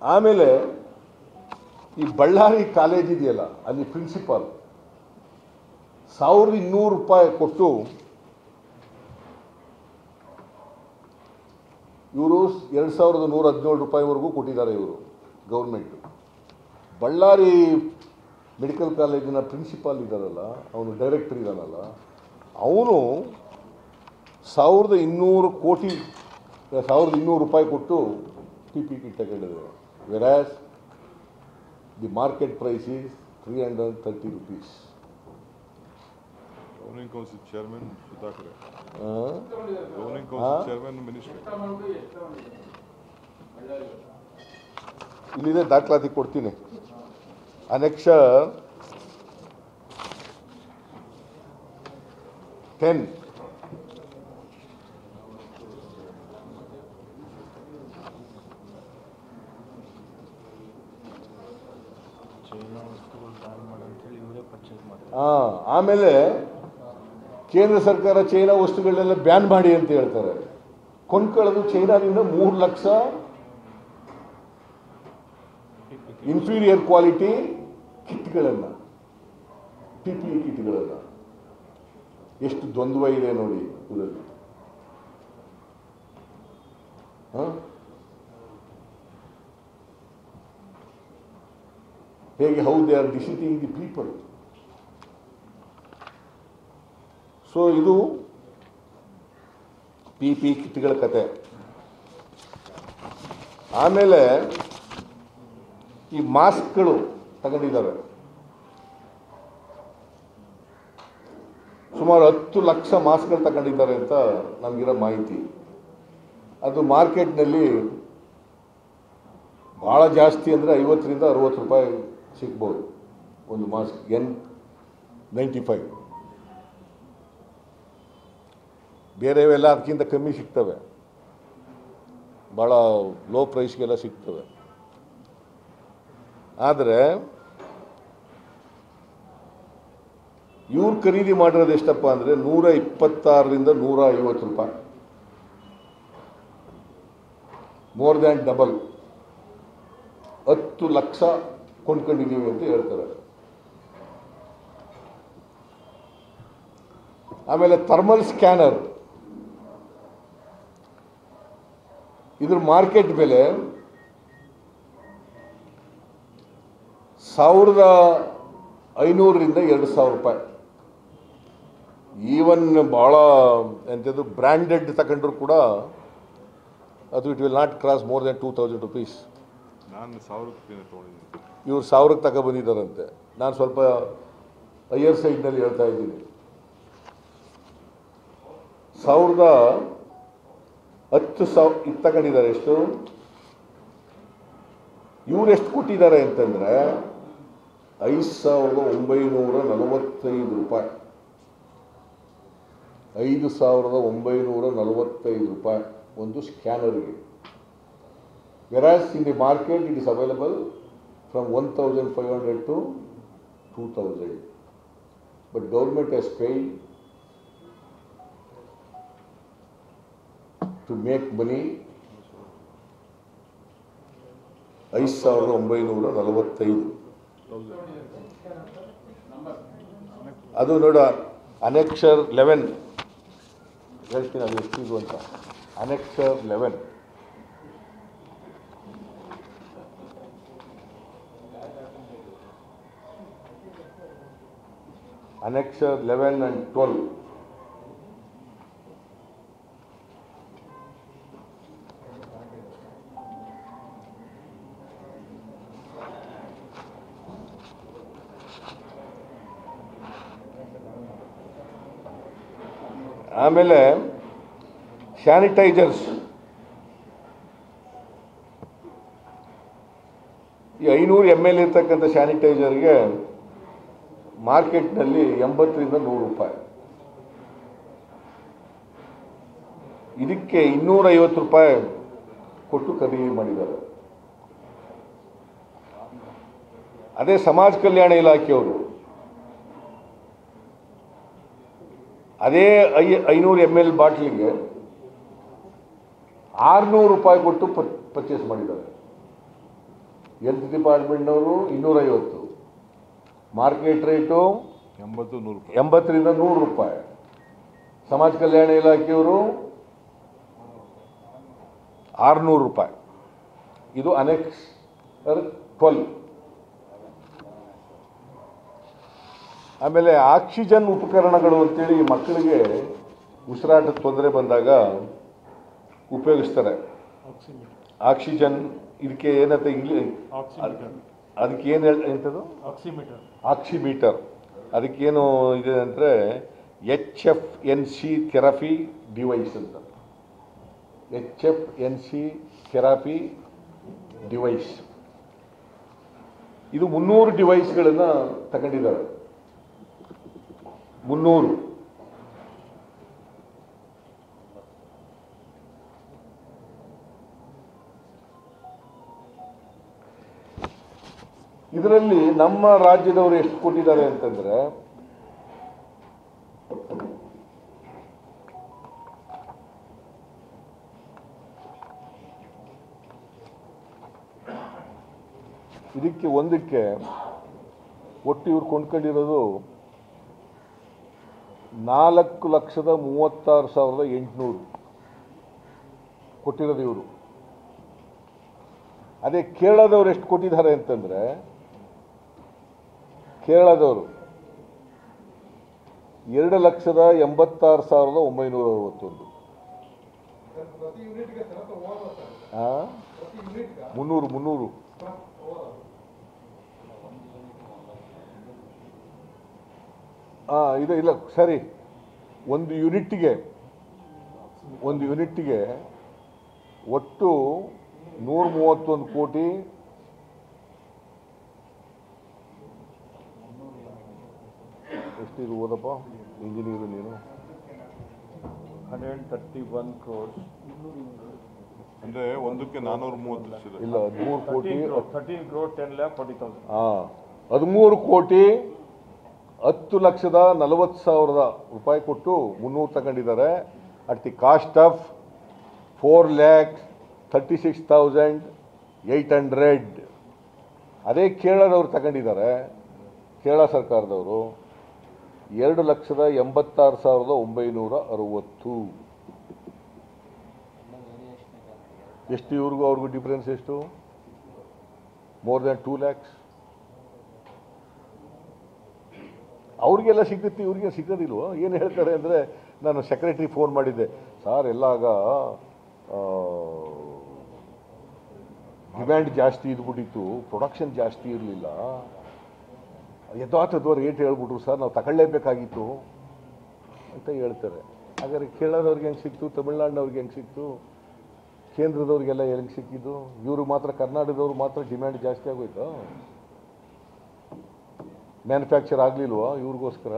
ಆಮೇಲೆ ಈ ಬಳ್ಳಾರಿ ಕಾಲೇಜ್ ಇದೆಯಲ್ಲ ಅಲ್ಲಿ ಪ್ರಿನ್ಸಿಪಾಲ್ ಸಾವಿರದ ಇನ್ನೂರು ರೂಪಾಯಿ ಕೊಟ್ಟು ಇವರು ಎರಡು ಸಾವಿರದ ನೂರ ಹದಿನೇಳು ರೂಪಾಯಿವರೆಗೂ ಕೊಟ್ಟಿದ್ದಾರೆ ಇವರು ಗೌರ್ಮೆಂಟು ಬಳ್ಳಾರಿ ಮೆಡಿಕಲ್ ಕಾಲೇಜಿನ ಪ್ರಿನ್ಸಿಪಾಲ್ ಇದ್ದಾರಲ್ಲ ಅವನು ಡೈರೆಕ್ಟರ್ ಇದ್ದಾನಲ್ಲ ಅವನು ಸಾವಿರದ ಇನ್ನೂರು ಕೋಟಿ ಸಾವಿರದ ಇನ್ನೂರು ರೂಪಾಯಿ ಕೊಟ್ಟು ಪಿ ಪಿ ಕಿಟ್ ತಗೊಂಡಿದ್ದಾರೆ whereas the market price is three hundred thirty rupees governing council chairman Sudhakar governing ಹಾ? ಕೌನ್ಸಿಲ್ ಚೇರ್ಮನ್ ಮಿನಿಸ್ಟರ್ ಇಲ್ಲಿದೆ ದಾಖಲಾತಿ ಕೊಡ್ತೀನಿ ಅನೆಕ್ಷ ಟೆನ್ ಚೈನಾ ವಸ್ತುಗಳು ಬ್ಯಾನ್ ಮಾಡಂತೇಳಿ ಇವರೇ ಪರ್ಚೇಸ್ ಮಾಡಿದ್ರು ಹಾಂ ಆಮೇಲೆ ಕೇಂದ್ರ ಸರ್ಕಾರ ಚೈನಾ ವಸ್ತುಗಳನ್ನೆಲ್ಲ ಬ್ಯಾನ್ ಮಾಡಿ ಅಂತ ಹೇಳ್ತಾರೆ ಕೊಂಡ್ಕೊಳ್ಳೋದು ಚೈನಾದಿಂದ ಮೂರು ಲಕ್ಷ ಇನ್ಫೀರಿಯರ್ ಕ್ವಾಲಿಟಿ ಕಿಟ್ಗಳನ್ನು ಪಿ ಪಿ ಇ ಕಿಟ್ಗಳನ್ನು ಎಷ್ಟು ದ್ವಂದ್ವ ಇದೆ ನೋಡಿ ಇದರಲ್ಲಿ ಹಾಂ ಹೇಗೆ how they are deceiving the people so ಇದು ಪಿ ಪಿ ಕಿಟ್ಗಳ ಕತೆ ಆಮೇಲೆ ಈ ಮಾಸ್ಕ್ಗಳು ತಗೊಂಡಿದ್ದಾರೆ ಸುಮಾರು ಹತ್ತು ಲಕ್ಷ ಮಾಸ್ಕ್ಗಳು ತಗೊಂಡಿದ್ದಾರೆ ಅಂತ ನಮಗಿರೋ ಮಾಹಿತಿ ಅದು ಮಾರ್ಕೆಟ್ನಲ್ಲಿ ಭಾಳ ಜಾಸ್ತಿ ಅಂದರೆ ಐವತ್ತರಿಂದ ಅರುವತ್ತು ರೂಪಾಯಿ ಸಿಗ್ಬೋದು ಒಂದು ಮಾಸ್ಕ್ ಎನ್ ನೈಂಟಿ ಫೈವ್ ಬೇರೆವೆಲ್ಲ ಅದಕ್ಕಿಂತ ಕಮ್ಮಿ ಸಿಗ್ತವೆ ಭಾಳ ಲೋ ಪ್ರೈಸ್ಗೆಲ್ಲ ಸಿಗ್ತವೆ ಆದರೆ ಇವ್ರು ಖರೀದಿ ಮಾಡಿರೋದು ಎಷ್ಟಪ್ಪ ಅಂದರೆ ನೂರ ಇಪ್ಪತ್ತಾರರಿಂದ ನೂರ ಐವತ್ತು ರೂಪಾಯಿ ಮೋರ್ ದ್ಯಾನ್ ಡಬಲ್ ಹತ್ತು ಲಕ್ಷ ಕೊಂಡ್ಕೊಂಡಿದ್ದೀವಿ ಅಂತ ಹೇಳ್ತಾರೆ ಆಮೇಲೆ ಥರ್ಮಲ್ ಸ್ಕ್ಯಾನರ್ ಇದ್ರ ಮಾರ್ಕೆಟ್ ಬೆಲೆ ಸಾವಿರದ ಐನೂರರಿಂದ ಎರಡು ಸಾವಿರ ರೂಪಾಯಿ ಈವನ್ ಭಾಳ ಎಂಥದ್ದು ಬ್ರ್ಯಾಂಡೆಡ್ ತಗೊಂಡ್ರು ಕೂಡ ಅದು it will not cross more than two thousand rupees ನಾನು ಸಾವಿರ ರೂಪಾಯಿ ತೊಗೊಂಡಿದ್ದೀನಿ ಇವ್ರು ಸಾವಿರಕ್ಕೆ ತಗೊಬಂದಿದ್ದಾರಂತೆ ನಾನು ಸ್ವಲ್ಪ ಹೈಯರ್ ಸೈಡ್ನಲ್ಲಿ ಹೇಳ್ತಾ ಇದ್ದೀನಿ ಸಾವಿರದ ಹತ್ತು ಸಾವಿರ ಇದು ತಗೊಂಡಿದ್ದಾರೆ ಎಷ್ಟು ಇವ್ರು ಎಷ್ಟು ಕೊಟ್ಟಿದ್ದಾರೆ ಅಂತಂದರೆ ಐದು ಸಾವಿರದ ಒಂಬೈನೂರ ನಲವತ್ತೈದು ರೂಪಾಯಿ ಐದು ಸಾವಿರದ ಒಂಬೈನೂರ ನಲವತ್ತೈದು ರೂಪಾಯಿ ಒಂದು ಸ್ಕ್ಯಾನರ್ಗೆ whereas in the market it is available from one thousand five hundred to two thousand but government has paid to make money ಐದು ಸಾವಿರದ ಒಂಬೈನೂರ ನಲವತ್ತೈದು ಅದು ನೋಡ ಅನೆಕ್ಷರ್ ಲೆವೆನ್ ಹೇಳ್ತೀನಿ ಅದು ಎಷ್ಟಿದು ಅಂತ ಅನೆಕ್ಷರ್ ಲೆವೆನ್ Annexure 11 and 12. ಆಮೇಲೆ ಸ್ಯಾನಿಟೈಸರ್ಸ್ ಈ ಐನೂರು ಎಮ್ ಎಲ್ ಇರ್ತಕ್ಕಂಥ ಸ್ಯಾನಿಟೈಸರ್ಗೆ ಮಾರ್ಕೆಟ್ನಲ್ಲಿ ಎಂಬತ್ತರಿಂದ ನೂರು ರೂಪಾಯಿ ಇದಕ್ಕೆ ಇನ್ನೂರೈವತ್ತು ರೂಪಾಯಿ ಕೊಟ್ಟು ಖರೀದಿ ಮಾಡಿದ್ದಾರೆ ಅದೇ ಸಮಾಜ ಕಲ್ಯಾಣ ಇಲಾಖೆಯವರು ಅದೇ ಐ ಐನೂರು ಎಮ್ ಎಲ್ ಬಾಟ್ಲಿಗೆ ಆರುನೂರು ರೂಪಾಯಿ ಕೊಟ್ಟು ಪರ್ಚೇಸ್ ಮಾಡಿದ್ದಾರೆ ಹೆಲ್ತ್ ಡಿಪಾರ್ಟ್ಮೆಂಟ್ನವರು ಇನ್ನೂರೈವತ್ತು ಮಾರ್ಕೆಟ್ ರೇಟು ಎಂಬತ್ತು ನೂರು ರೂಪಾಯಿ ಎಂಬತ್ತರಿಂದ ನೂರು ರೂಪಾಯಿ ಸಮಾಜ ಕಲ್ಯಾಣ ಇಲಾಖೆಯವರು ಆರುನೂರು ರೂಪಾಯಿ ಇದು ಅನೆಕ್ಸ್ ಟ್ವೆಲ್ ಆಮೇಲೆ ಆಕ್ಸಿಜನ್ ಉಪಕರಣಗಳು ಅಂತೇಳಿ ಈ ಮಕ್ಕಳಿಗೆ ಉಸಿರಾಟದ ತೊಂದರೆ ಬಂದಾಗ ಉಪಯೋಗಿಸ್ತಾರೆ ಆಕ್ಸಿಮೀಟರ್ ಆಕ್ಸಿಜನ್ ಇದಕ್ಕೆ ಏನಂತ ಇಂಗ್ಲಿ ಆಕ್ಸಿಮೀಟರ್ ಅದಕ್ಕೆ ಏನು ಹೇಳ ಎಂಥದ್ದು ಆಕ್ಸಿಮೀಟರ್ ಆಕ್ಸಿಮೀಟರ್ ಅದಕ್ಕೇನು ಇದೆ ಅಂದರೆ H F N C therapy device ಅಂತ H F N C therapy device ಇದು ಮುನ್ನೂರು ಡಿವೈಸ್ಗಳನ್ನು ತಗೊಂಡಿದ್ದಾರೆ ಮುನ್ನೂರು ಇದರಲ್ಲಿ ನಮ್ಮ ರಾಜ್ಯದವರು ಎಷ್ಟು ಕೊಟ್ಟಿದ್ದಾರೆ ಅಂತಂದ್ರೆ ಇದಕ್ಕೆ ಒಂದಕ್ಕೆ ಒಟ್ಟು ಇವ್ರು ಕೊಂಡ್ಕೊಂಡಿರೋದು ನಾಲ್ಕು ಲಕ್ಷದ ಮೂವತ್ತಾರು ಸಾವಿರದ ಎಂಟುನೂರು ಕೊಟ್ಟಿರೋದು ಇವರು ಅದೇ ಕೇರಳದವ್ರು ಎಷ್ಟು ಕೊಟ್ಟಿದ್ದಾರೆ ಅಂತಂದ್ರೆ ಕೇರಳದವರು ಎರಡು ಲಕ್ಷದ ಎಂಬತ್ತಾರು ಸಾವಿರದ ಒಂಬೈನೂರ ಅರವತ್ತೊಂದು ಆ? ಮುನ್ನೂರು ಮುನ್ನೂರು ಆ ಇದು ಇಲ್ಲ ಸರಿ ಒಂದು ಯೂನಿಟ್ಗೆ ಒಂದು ಯೂನಿಟ್ಗೆ ಒಟ್ಟು ನೂರ ಮೂವತ್ತೊಂದು ಕೋಟಿ ಎಷ್ಟಿದು ಓದಪ್ಪ ಇಂಜಿನಿಯರು ನೀನು ಹಂಡ್ರೆಡ್ ತರ್ಟಿ ಒನ್ ಕ್ರೋರ್ಸ್ ಅಂದ್ರೆ ಒಂದಕ್ಕೆ ನಾನೂರ ಮೂವತ್ತು ಲಕ್ಷ ಇಲ್ಲ ಹದಿಮೂರು ಕೋಟಿ thirteen crore ten lakh forty thousand ಹಾಂ ಹದಿಮೂರು ಕೋಟಿ ಹತ್ತು ಲಕ್ಷದ ನಲವತ್ತು ಸಾವಿರದ ರೂಪಾಯಿ ಕೊಟ್ಟು ಮುನ್ನೂರು ತಗೊಂಡಿದ್ದಾರೆ at the cost of four lakh thirty six thousand eight hundred ಅದೇ ಕೇರಳದವ್ರು ತಗೊಂಡಿದ್ದಾರೆ ಕೇರಳ ಸರ್ಕಾರದವರು ಎರಡು ಲಕ್ಷದ ಎಂಬತ್ತಾರು ಸಾವಿರದ ಒಂಬೈನೂರ ಅರವತ್ತು ಎಷ್ಟು ಇವ್ರಿಗೂ ಅವ್ರಿಗೂ ಡಿಫ್ರೆನ್ಸ್ ಎಷ್ಟು ಮೋರ್ ದ್ಯಾನ್ ಟೂ ಲ್ಯಾಕ್ಸ್ ಅವ್ರಿಗೆಲ್ಲ ಸಿಗುತ್ತೆ ಇವ್ರಿಗೆ ಸಿಗೋದಿಲ್ವೋ ಏನು ಹೇಳ್ತಾರೆ ಅಂದರೆ ನಾನು ಸೆಕ್ರೆಟ್ರಿ ಫೋನ್ ಮಾಡಿದ್ದೆ ಸರ್ ಎಲ್ಲ ಆಗ ಡಿಮ್ಯಾಂಡ್ ಜಾಸ್ತಿ ಇದ್ಬಿಟ್ಟಿತ್ತು ಪ್ರೊಡಕ್ಷನ್ ಜಾಸ್ತಿ ಇರಲಿಲ್ಲ ಯಥಾರ್ಥತ್ವ ರೇಟ್ ಹೇಳ್ಬಿಟ್ರು ಸರ್ ನಾವು ತಗೊಳ್ಳೇಬೇಕಾಗಿತ್ತು ಅಂತ ಹೇಳ್ತಾರೆ ಹಾಗಾದ್ರೆ ಕೇರಳದವ್ರಿಗೆ ಹೆಂಗೆ ಸಿಕ್ತು ತಮಿಳ್ನಾಡಿನವ್ರಿಗೆ ಹೆಂಗೆ ಸಿಕ್ತು ಕೇಂದ್ರದವ್ರಿಗೆಲ್ಲ ಹೆಂಗೆ ಸಿಕ್ಕಿದ್ದು ಇವರು ಮಾತ್ರ ಕರ್ನಾಟಕದವ್ರು ಮಾತ್ರ ಡಿಮ್ಯಾಂಡ್ ಜಾಸ್ತಿ ಆಗೋಯ್ತಾ ಮ್ಯಾನುಫ್ಯಾಕ್ಚರ್ ಆಗಲಿಲ್ವಾ ಇವ್ರಿಗೋಸ್ಕರ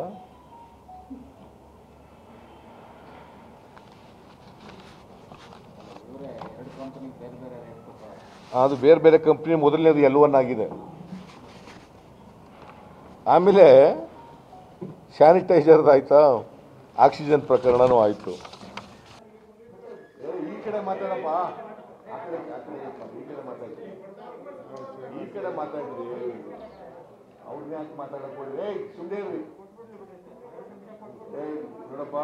ಇವರೇ ಎರಡು ಕಂಪನಿ ಬೇರೆ ಬೇರೆ ರೇಟ್ ಕೊಡ್ತಾರೆ ಅದು ಬೇರೆ ಬೇರೆ ಕಂಪ್ನಿ ಮೊದಲನೇದು ಎಲ್ ಒನ್ ಆಗಿದೆ ಆಮೇಲೆ ಸ್ಯಾನಿಟೈಸರ್ದು ಆಯ್ತಾ ಆಕ್ಸಿಜನ್ ಪ್ರಕರಣನೂ ಆಯಿತು ಈ ಕಡೆ ಮಾತಾಡಪ್ಪ ಆ ಕಡೆ ಆ ಕಡೆ ಈ ಕಡೆ ಮಾತಾಡಿ ಈ ಕಡೆ ಮಾತಾಡ್ರಿ ಅವ್ರನ್ನ ಯಾಕೆ ಮಾತಾಡಕ್ ಹೋದ್ರಿ ಏಯ್ ಸುಮ್ಮನೆ ಇರ್ರಿ ಏಯ್ ನೋಡಪ್ಪ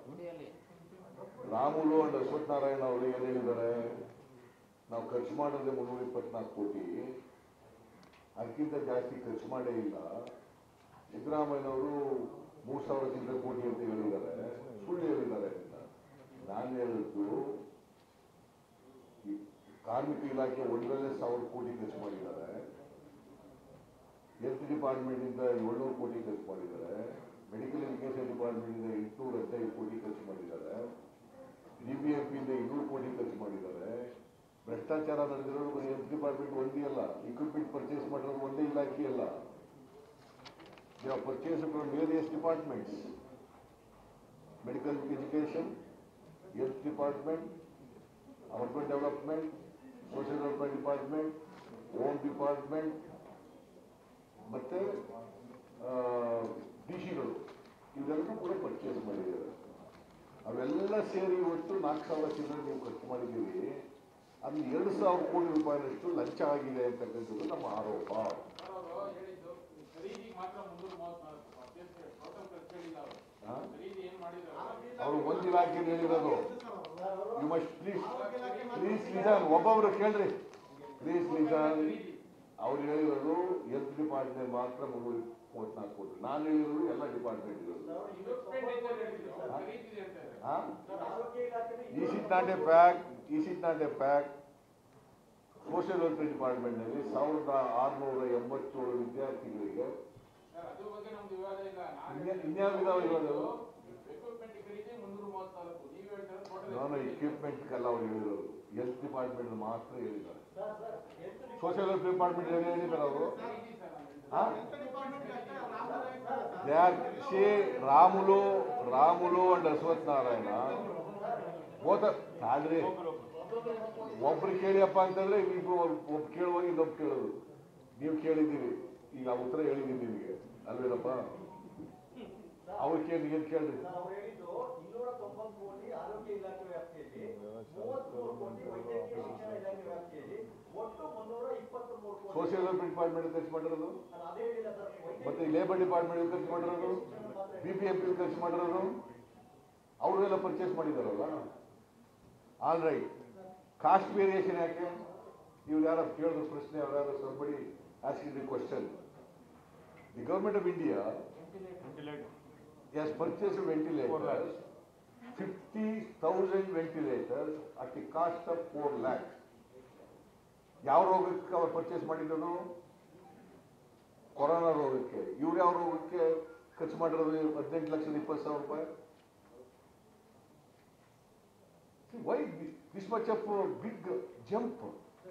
ರಾಮುಲು ಅಂಡ್ ಅಶ್ವತ್ಥನಾರಾಯಣ ಅವರು ಏನು ಹೇಳಿದ್ದಾರೆ ನಾವು ಖರ್ಚು ಮಾಡೋದೇ ಮುನ್ನೂರ ಇಪ್ಪತ್ನಾಲ್ಕು ಕೋಟಿ ಅದಕ್ಕಿಂತ ಜಾಸ್ತಿ ಖರ್ಚು ಮಾಡೇ ಇಲ್ಲ ಸಿದ್ದರಾಮಯ್ಯನವರು ಮೂರು ಸಾವಿರಕ್ಕಿಂತ ಕೋಟಿ ಅಂತ ಹೇಳಿದ್ದಾರೆ ಸುಳ್ಳು ಹೇಳಿದ್ದಾರೆ ಅಂತ ನಾನು ಹೇಳಿದ್ದು ಈ ಕಾರ್ಮಿಕ ಇಲಾಖೆ ಒಂದರಲ್ಲೇ ಸಾವಿರ ಕೋಟಿ ಖರ್ಚು ಮಾಡಿದ್ದಾರೆ ಹೆಲ್ತ್ ಡಿಪಾರ್ಟ್ಮೆಂಟಿಂದ ಏಳ್ನೂರು ಕೋಟಿ ಖರ್ಚು ಮಾಡಿದ್ದಾರೆ ಮೆಡಿಕಲ್ ಎಜುಕೇಷನ್ ಡಿಪಾರ್ಟ್ಮೆಂಟಿಂದ ಎಂಟುನೂರ ಹದಿನೈದು ಕೋಟಿ ಖರ್ಚು ಮಾಡಿದ್ದಾರೆ ಡಿ ಬಿ ಎಂ ಪಿಯಿಂದ ಇನ್ನೂರು ಕೋಟಿ ಖರ್ಚು ಮಾಡಿದ್ದಾರೆ ಭ್ರಷ್ಟಾಚಾರ ನಡೆದಿರೋದು ಬರೀ ಹೆಲ್ತ್ ಡಿಪಾರ್ಟ್ಮೆಂಟ್ ಒಂದೇ ಅಲ್ಲ ಇಕ್ವಿಪ್ಮೆಂಟ್ ಪರ್ಚೇಸ್ ಮಾಡಿರೋದು ಒಂದೇ ಇಲಾಖೆ ಅಲ್ಲ they are purchase from various departments medical education health department urban development social welfare department home department ಮತ್ತೆ ಡಿ ಸಿಗಳು ಇವೆಲ್ಲರೂ ಕೂಡ ಪರ್ಚೇಸ್ ಮಾಡಿದ್ದಾರೆ ಅವೆಲ್ಲ ಸೇರಿ ಒಟ್ಟು ನಾಲ್ಕು ಸಾವಿರ ಚಿಲ್ಲರೆ ನೀವು ಖರ್ಚು ಮಾಡಿದ್ದೀವಿ ಅಲ್ಲಿ ಎರಡು ಸಾವಿರ ಕೋಟಿ ರೂಪಾಯಿನಷ್ಟು ಲಂಚ ಆಗಿದೆ ಅಂತಕ್ಕಂಥದ್ದು ನಮ್ಮ ಆರೋಪ ಅವರು ಹೇಳಿದ್ದು ಖರೀದಿಗೆ ಮಾತ್ರ ಮುನ್ನೂರ ಮೂವತ್ನಾಲ್ಕು ಟೋಟಲ್ ಖರ್ಚು ಹೇಳಿಲ್ಲ ಅವರು ಹಾ? ಖರೀದಿ ಏನ್ ಮಾಡಿದ್ರು ಅವರು ಒಂದು ಇಲಾಖೆ ಹೇಳಿರೋದು you must please please listen ಒಬ್ಬೊಬ್ರು ಕೇಳ್ರಿ ಪ್ಲೀಸ್ ಲಿಸನ್ ಅವ್ರು ಹೇಳಿರೋದು ಹೆಲ್ತ್ ಡಿಪಾರ್ಟ್ಮೆಂಟ್ ಮಾತ್ರ ಮುನ್ನೂರ ಮೂವತ್ನಾಲ್ಕು ಕೋಟಿ ನಾನು ಹೇಳಿರೋದು ಎಲ್ಲ ಡಿಪಾರ್ಟ್ಮೆಂಟ್ ಎಕ್ಸ್ಪೆಂಡಿಚರ್ ಹೇಳಿದ್ರು ಖರೀದಿ ಅಂತ ಇದ್ದಾರೆ. ಹಾ is it not a fact is it not a fact social welfare ಡಿಪಾರ್ಟ್ಮೆಂಟ್ನಲ್ಲಿ ಸಾವಿರದ ಆರುನೂರ ಎಂಬತ್ತೇಳು ವಿದ್ಯಾರ್ಥಿಗಳಿಗೆ ಸರ್ ಅದ್ರ ಬಗ್ಗೆ ನಮ್ದು ವಿವಾದ ಇಲ್ಲ ಇನ್ಯಾ- ಇನ್ಯಾವ ವಿವಾದ ಇರೋದು? ಎಕ್ವಿಪ್ಮೆಂಟ್ ಖರೀದಿ ಮುನ್ನೂರ ಮೂವತ್ನಾಲ್ಕು ನೀವು ಹೇಳ್ತಾರೆ ಟೋಟಲ್ ನಾನು ಎಕ್ವಿಪ್ಮೆಂಟ್ಗೆಲ್ಲ ಅವ್ರು ಹೇಳಿರೋದು ಹೆಲ್ತ್ ಡಿಪಾರ್ಟ್ಮೆಂಟ್ ಮಾತ್ರ ಹೇಳಿದ್ದಾರೆ ಸೋಷಿಯಲ್ ವೆಲ್ಫೇರ್ ಡಿಪಾರ್ಟ್ಮೆಂಟ್ ಏನು ಹೇಳಿದ್ದಾರೆ ಅವರು ಖರೀದಿ ಸರ್ ನಾನು ಹೇಳಿದ್ದು. ಹಾ? They are C Ramulu Ramulu and Ashwath Narayana both ಆದ್ರೆ ಒಬ್ರು ಕೇಳಿಯಪ್ಪ ಅಂತಂದ್ರೆ ಇಬ್ರು ಒಬ್ಬ ಕೇಳುವಾಗ ಇನ್ನೊಬ್ಬ ಕೇಳೋದು ನೀವು ಕೇಳಿದ್ದೀರಿ ಈಗ ಆ ಉತ್ತರ ಹೇಳಿದ್ದೀನಿ ನಿಮಗೆ ಅಲ್ವೇನಪ್ಪ ಅವ್ರು ಕೇಳಿ ಏನ್ ಕೇಳ್ರಿ ನಾವು ಹೇಳಿದ್ದು ಇನ್ನೂರ ತೊಂಬತ್ತು ಕೋಟಿ ಆರೋಗ್ಯ ಇಲಾಖೆ ವ್ಯಾಪ್ತಿಯಲ್ಲಿ ಮೂವತ್ಮೂರು ಕೋಟಿ ವೈದ್ಯಕೀಯ ಶಿಕ್ಷಣ ಇಲಾಖೆ ವ್ಯಾಪ್ತಿಯಲ್ಲಿ ಒಟ್ಟು ಮುನ್ನೂರ ಇಪ್ಪತ್ಮೂರು ಕೋಟಿ ಸೋಷಿಯಲ್ ವೆಲ್ಫೇರ್ ಡಿಪಾರ್ಟ್ಮೆಂಟ್ ಖರ್ಚು ಮಾಡಿರೋದು ನಾನು ಅದೇ ಹೇಳಿಲ್ಲ ಸರ್ ವೈದ್ಯಕೀಯ ಮತ್ತೆ ಲೇಬರ್ ಡಿಪಾರ್ಟ್ಮೆಂಟ್ ಖರ್ಚು ಮಾಡಿರೋದು ಬಿ ಪಿ ಎಂ ಪಿ ಖರ್ಚು ಮಾಡಿರೋದು ಅವರೆಲ್ಲ ಪರ್ಚೇಸ್ ಮಾಡಿದಾರಲ್ಲ ಆಲ್ ರೈಟ್ ಕಾಸ್ಟ್ ವೇರಿಯೇಷನ್ ಯಾಕೆ ಇವ್ರು ಯಾರು ಕೇಳಿದ್ರು ಪ್ರಶ್ನೆ ಅವ್ರು ಯಾರು somebody asking the question the government of India has purchased ventilators, 50,000 ventilators at the cost of 4 lakhs. ಯಾವ ರೋಗಕ್ಕೆ ಅವ್ರು ಪರ್ಚೇಸ್ ಮಾಡಿದ್ರು ಕೊರೋನಾ ರೋಗಕ್ಕೆ ಇವ್ರು ಯಾವ ರೋಗಕ್ಕೆ ಖರ್ಚು ಮಾಡಿರೋದು ಹದಿನೆಂಟು ಲಕ್ಷದ ಇಪ್ಪತ್ತು ಸಾವಿರ ರೂಪಾಯಿ why this much of big jump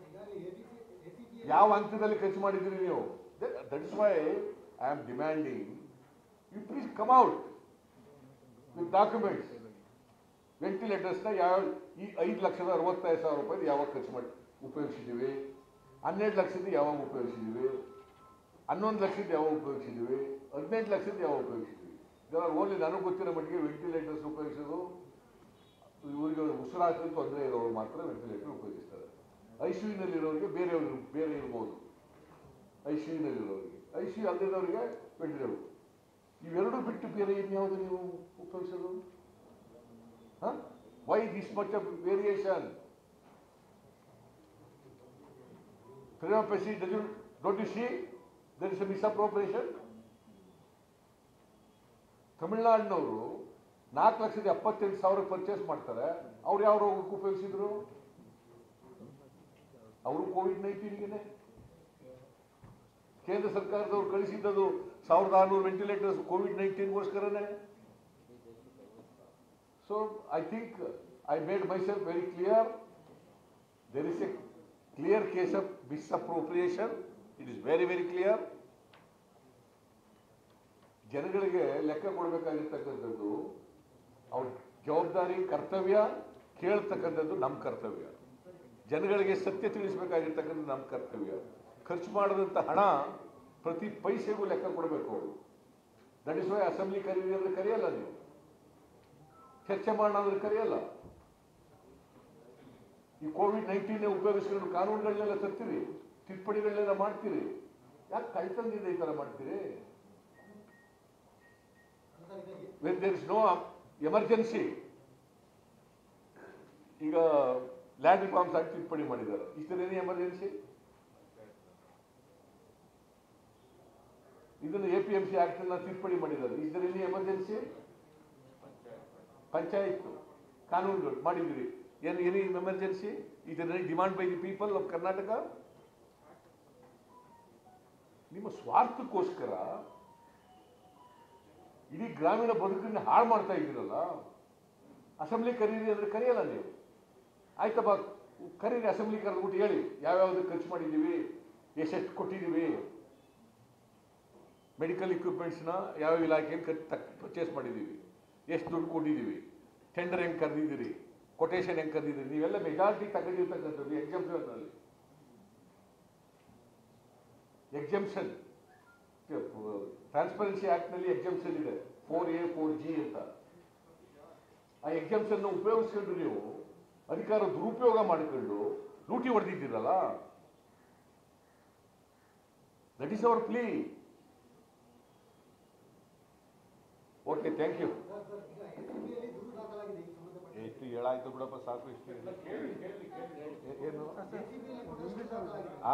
ಯಾವ ಹಂತದಲ್ಲಿ ಖರ್ಚು ಮಾಡಿದ್ರಿ ನೀವು that is why I am demanding you please come out with documents ವೆಂಟಿಲೇಟರ್ಸ್ನ ಯಾವ ಈ ಐದು ಲಕ್ಷದ ಅರವತ್ತೈದು ಸಾವಿರ ರೂಪಾಯಿ ಯಾವಾಗ ಖರ್ಚು ಮಾಡಿ ಉಪಯೋಗಿಸಿದ್ದೀವಿ ಹನ್ನೆರಡು ಲಕ್ಷದ ಯಾವಾಗ ಉಪಯೋಗಿಸಿದ್ದೀವಿ ಹನ್ನೊಂದು ಲಕ್ಷದ ಯಾವಾಗ ಉಪಯೋಗಿಸಿದ್ದೀವಿ ಹದಿನೆಂಟು ಲಕ್ಷದ ಯಾವಾಗ ಉಪಯೋಗಿಸಿದ್ದೀವಿ ಇದರ ಓನ್ಲಿ ನನಗೆ ಗೊತ್ತಿರೋ ಮಟ್ಟಿಗೆ ವೆಂಟಿಲೇಟರ್ಸ್ ಉಪಯೋಗಿಸೋದು ಇವರಿಗೆ ಉಸಿರಾಟದ ತೊಂದರೆ ಇರೋರು ಮಾತ್ರ ವೆಂಟಿಲೇಟರ್ ಉಪಯೋಗಿಸ್ತಾರೆ ಐ ಸಿ ಯುನಲ್ಲಿರೋರಿಗೆ ಬೇರೆಯವರು ಬೇರೆ ಇರ್ಬೋದು ಐ ಸಿ ಯುನಲ್ಲಿರೋರಿಗೆ ಐ ಸಿ ಯು ಅಲ್ಲದಿರೋರಿಗೆ ವೆಂಟಿಲೇಟರ್ ಇವೆರಡು ಬಿಟ್ಟು ಬೇರೆ ಇನ್ಯಾವುದು ನೀವು ಉಪಯೋಗಿಸೋದು why this much of variation Prima facie, does you, don't you see there is a misappropriation? ತಮಿಳ್ನಾಡಿನವರು ನಾಲ್ಕು ಲಕ್ಷದ ಎಪ್ಪತ್ತೆಂಟು ಸಾವಿರ ಪರ್ಚೇಸ್ ಮಾಡ್ತಾರೆ ಅವ್ರು ಯಾವ ರೋಗಕ್ಕೆ ಉಪಯೋಗಿಸಿದ್ರು ಅವರು ಕೋವಿಡ್ ನೈನ್ಟೀನ್ಗೆ ಕೇಂದ್ರ ಸರ್ಕಾರದವ್ರು ಕಳಿಸಿದ್ದದು ಸಾವಿರದ ಆರುನೂರು ವೆಂಟಿಲೇಟರ್ಸ್ ಕೋವಿಡ್ ನೈನ್ಟೀನ್ಗೋಸ್ಕರನೇ so I think I made myself very clear there is a clear case of misappropriation. It is very, very clear. ಜನಗಳಿಗೆ ಲೆಕ್ಕ ಕೊಡಬೇಕಾಗಿರ್ತಕ್ಕಂಥದ್ದು ಅವ್ರ ಜವಾಬ್ದಾರಿ ಕರ್ತವ್ಯ ಕೇಳ್ತಕ್ಕಂಥದ್ದು ನಮ್ಮ ಕರ್ತವ್ಯ ಜನಗಳಿಗೆ ಸತ್ಯ ತಿಳಿಸಬೇಕಾಗಿರ್ತಕ್ಕಂಥದ್ದು ನಮ್ಮ ಕರ್ತವ್ಯ ಖರ್ಚು ಮಾಡಿದಂಥ ಹಣ ಪ್ರತಿ ಪೈಸೆಗೂ ಲೆಕ್ಕ ಕೊಡಬೇಕು ಅವರು ದಟ್ ಇಸ್ ವೈ ಅಸೆಂಬ್ಲಿ ಕರೀರಿ ಅಂದ್ರೆ ಕರೆಯಲ್ಲ ನೀವು ಚರ್ಚೆ ಮಾಡೋಣ ಅಂದ್ರೆ ಕರೆಯಲ್ಲ ಈ ಕೋವಿಡ್ ನೈನ್ಟೀನ್ ಉಪಯೋಗಿಸ್ಕೊಂಡು ಕಾನೂನುಗಳನ್ನೆಲ್ಲ ತರ್ತೀರಿ ತಿದ್ದುಪಡಿಗಳನ್ನೆಲ್ಲ ಮಾಡ್ತೀರಿ ಯಾಕೆ ಕಳ್ತನದಿಂದ ಈ ಥರ ಮಾಡ್ತೀರಿ when there is no emergency ಈಗ ಲ್ಯಾಂಡ್ ರಿಫಾರ್ಮ್ಸ್ ಆಗಿ ತಿದ್ದುಪಡಿ ಮಾಡಿದ್ದಾರೆ ಇಷ್ಟೇನೇ ಎಮರ್ಜೆನ್ಸಿ ಇದನ್ನು A P M C act ಅನ್ನ ತಿದ್ದುಪಡಿ ಮಾಡಿದ್ದಾರೆ ಇದರಲ್ಲಿ ಎಮರ್ಜೆನ್ಸಿ ಪಂಚಾಯತ್ ಕಾನೂನುಗಳು ಮಾಡಿದ್ರಿ ಏನು ಎನಿ ಎಮರ್ಜೆನ್ಸಿ ಇದನ್ನ demand by the people of Karnataka ನಿಮ್ಮ ಸ್ವಾರ್ಥಕ್ಕೋಸ್ಕರ ಇಡೀ ಗ್ರಾಮೀಣ ಬದುಕನ್ನ ಹಾಳು ಮಾಡ್ತಾ ಇದ್ದೀರಲ್ಲ ಅಸೆಂಬ್ಲಿ ಕರೀರಿ ಅಂದ್ರೆ ಕರೆಯಲ್ಲ ನೀವು ಆಯ್ತಪ್ಪ ಕರೀರಿ ಅಸೆಂಬ್ಲಿ ಕರೆದ್ಬಿಟ್ಟು ಹೇಳಿ ಯಾವ್ಯಾವ್ದು ಖರ್ಚು ಮಾಡಿದ್ದೀವಿ ಎಷ್ಟೆಷ್ಟು ಕೊಟ್ಟಿದ್ದೀವಿ ಮೆಡಿಕಲ್ ಇಕ್ವಿಪ್ಮೆಂಟ್ಸ್ನ ಯಾವ ಇಲಾಖೆಯಲ್ಲಿ ಖರ್ಚು ಪರ್ಚೇಸ್ ಮಾಡಿದ್ದೀವಿ ಎಷ್ಟು ದುಡ್ಡು ಕೊಟ್ಟಿದ್ದೀವಿ ಟೆಂಡರ್ ಹೆಂಗೆ ಕರೆದಿದ್ದೀರಿ ಕೊಟೇಶನ್ ಹೆಂಗೆ ಕರೆದಿದ್ದೀರಿ ನೀವೆಲ್ಲ ಮೆಜಾರಿಟಿ ತಗೊಂಡಿರ್ತಕ್ಕಂಥದ್ದು ಎಕ್ಸಾಮ್ಷನ್ನಲ್ಲಿ ಎಕ್ಸಾಮ್ಷನ್ ಟ್ರಾನ್ಸ್ಪರೆನ್ಸಿ ಆಕ್ಟ್ನಲ್ಲಿ ಎಕ್ಸಾಮ್ಷನ್ ಇದೆ ಫೋರ್ ಎ ಫೋರ್ ಜಿ ಅಂತ ಆ ಎಕ್ಸಾಮ್ಷನ್ ಉಪಯೋಗಿಸ್ಕೊಂಡು ನೀವು ಅಧಿಕಾರ ದುರುಪಯೋಗ ಮಾಡಿಕೊಂಡು ಲೂಟಿ ಹೊಡೆದಿದ್ದೀರಲ್ಲ that is our plea okay thank you ಎಷ್ಟು ಹೇಳಾಯ್ತು ಬಿಡಪ್ಪ ಸಾಕು ಇಷ್ಟು ಏ- ಏನು ಆ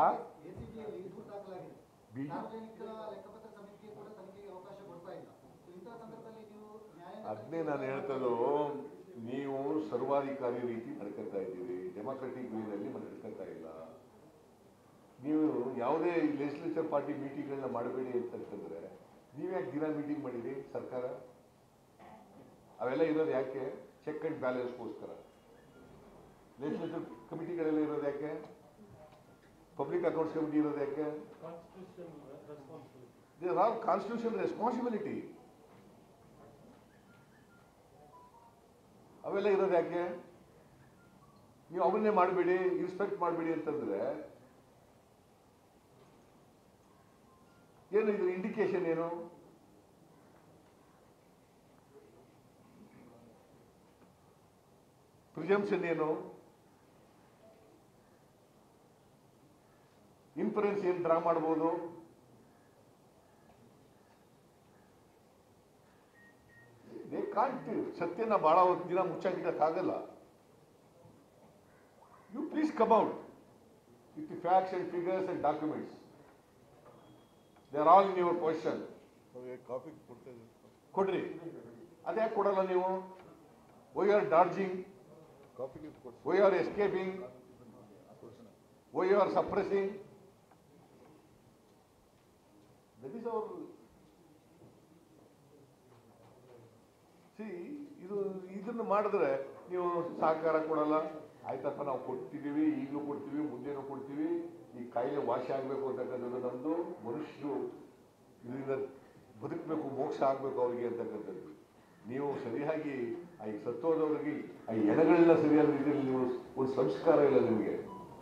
ಬಿ- ಅದನ್ನೇ ನಾನು ಹೇಳ್ತದ್ದು ನೀವು ಸರ್ವಾಧಿಕಾರಿ ರೀತಿ ನಡ್ಕೊತಾ ಇದ್ದೀರಿ ಡೆಮಾಕ್ರೆಟಿಕ್ ವೇನಲ್ಲಿ ನಡ್ಕೊತಾ ಇಲ್ಲ ನೀವು ಯಾವುದೇ ಲೆಜಿಸ್ಲೇಚರ್ ಪಾರ್ಟಿ ಮೀಟಿಂಗ್ಗಳನ್ನ ಮಾಡಬೇಡಿ ಅಂತಂತಂದ್ರೆ ನೀವ್ಯಾಕೆ ದಿನ ಮೀಟಿಂಗ್ ಮಾಡಿರಿ ಸರ್ಕಾರ ಅವೆಲ್ಲ ಇರೋದು ಯಾಕೆ ಚೆಕ್ ಅಂಡ್ ಬ್ಯಾಲೆನ್ಸ್ಗೋಸ್ಕರ ಲೆಜಿಸ್ಲೇಚರ್ ಕಮಿಟಿಗಳೆಲ್ಲ ಇರೋದು ಯಾಕೆ ಪಬ್ಲಿಕ್ ಅಕೌಂಟ್ಸ್ ಕಮಿಟಿ ಇರೋದು ಯಾಕೆ ದೇರ್ ಆರ್ ಕಾನ್ಸ್ಟಿಟ್ಯೂಷನ್ ರೆಸ್ಪಾನ್ಸಿಬಿಲಿಟಿ ಅವೆಲ್ಲ ಇರೋದು ಯಾಕೆ ನೀವು ಅವನ್ನೇ ಮಾಡಬೇಡಿ ಇನ್ಸ್ಪೆಕ್ಟ್ ಮಾಡಬೇಡಿ ಅಂತಂದ್ರೆ ಏನು ಇದು ಇಂಡಿಕೇಶನ್ ಏನು ಪ್ರಿಜಂಪ್ಷನ್ ಏನು ಇನ್ಫರೆನ್ಸ್ ಏನು ಡ್ರಾ ಮಾಡ್ಬೋದು ದೇ ಕಾಂಟ್ ಸತ್ಯನ ಬಹಳ ಹೊತ್ತು ದಿನ ಮುಚ್ಚಾಕಿಡಕ್ಕಾಗಲ್ಲ you please come out with the facts and figures and documents they are all in your position copy ಕೊಡ್ತಾ ಇದ್ದೀನಿ ಕೊಡ್ರಿ ಅದ್ಯಾಕೆ ಕೊಡಲ್ಲ ನೀವು ವೈ ಆರ್ ಡಾರ್ಜಿಂಗ್ ಕಾಫಿ ಕೊಡ್ತೀನಿ why are escaping why are suppressing that is our ಸಿ ಇದು ಇದನ್ನು ಮಾಡಿದ್ರೆ ನೀವು ಸಹಕಾರ ಕೊಡಲ್ಲ ಆಯ್ತಪ್ಪ ನಾವು ಕೊಡ್ತಿದ್ದೀವಿ ಈಗಲೂ ಕೊಡ್ತೀವಿ ಮುಂದೆನೂ ಕೊಡ್ತೀವಿ ಈ ಕಾಯಿಲೆ ವಾಸಿ ಆಗಬೇಕು ಅಂತಕ್ಕಂಥದ್ದು ನಮ್ಮದು ಮನುಷ್ಯರು ಇದರಿಂದ ಬದುಕಬೇಕು ಮೋಕ್ಷ ಆಗಬೇಕು ಅವರಿಗೆ ಅಂತಕ್ಕಂಥದ್ದು ನೀವು ಸರಿಯಾಗಿ ಆ ಈ ಸತ್ತೋದವರಿಗೆ ಆ ಎಣಗಳನ್ನ ಸರಿಯಾದ ರೀತಿಯಲ್ಲಿ ನೀವು ಒಂದು ಸಂಸ್ಕಾರ ಇಲ್ಲ ನಿಮಗೆ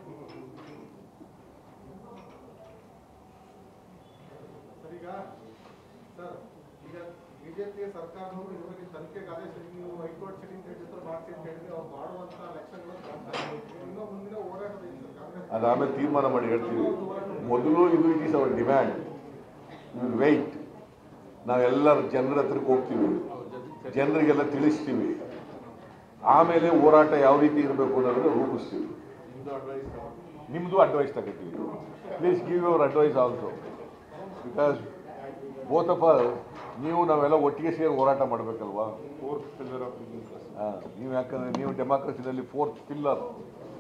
ಸರ್ ಈಗ ಸರ್ ಈಗ ಬಿಜೆಪಿ ಸರ್ಕಾರದವರು ಇದ್ರ ಬಗ್ಗೆ ತನಿಖೆಗೆ ಆದೇಶ ನೀವು ಹೈಕೋರ್ಟ್ ಸಿಟಿಂಗ್ ಜಡ್ಜ್ ಹತ್ರ ಮಾಡಿಸಿ ಅಂತ ಹೇಳಿದ್ರೆ ಅವ್ರು ಮಾಡುವಂತ ಲಕ್ಷಣಗಳು ಇನ್ನೂ ಮುಂದಿನ ಹೋರಾಟದ ಇದೆ ಸರ್ ಕಾಂಗ್ರೆಸ್ ಅದು ಆಮೇಲೆ ತೀರ್ಮಾನ ಮಾಡಿ ಹೇಳ್ತೀವಿ ಮೊದಲು ಇದು it is our demand will wait ನಾವೆಲ್ಲರ ಜನರ ಹತ್ರಕ್ಕೆ ಹೋಗ್ತೀವಿ ಜನರಿಗೆಲ್ಲ ತಿಳಿಸ್ತೀವಿ ಆಮೇಲೆ ಹೋರಾಟ ಯಾವ ರೀತಿ ಇರಬೇಕು ಅನ್ನೋದನ್ನ ರೂಪಿಸ್ತೀವಿ ನಿಮ್ಮದು ಅಡ್ವೈಸ್ ತಗೋತೀವಿ please give your advice also because both of ನೀವು ನಾವೆಲ್ಲ ಒಟ್ಟಿಗೆ ಸೇರಿ ಹೋರಾಟ ಮಾಡಬೇಕಲ್ವಾ ಫೋರ್ತ್ ಪಿಲ್ಲರ್ ಆಫ್ ನೀವು ಯಾಕಂದ್ರೆ ನೀವು ಡೆಮಾಕ್ರಸಿನಲ್ಲಿ ಫೋರ್ತ್ ಪಿಲ್ಲರ್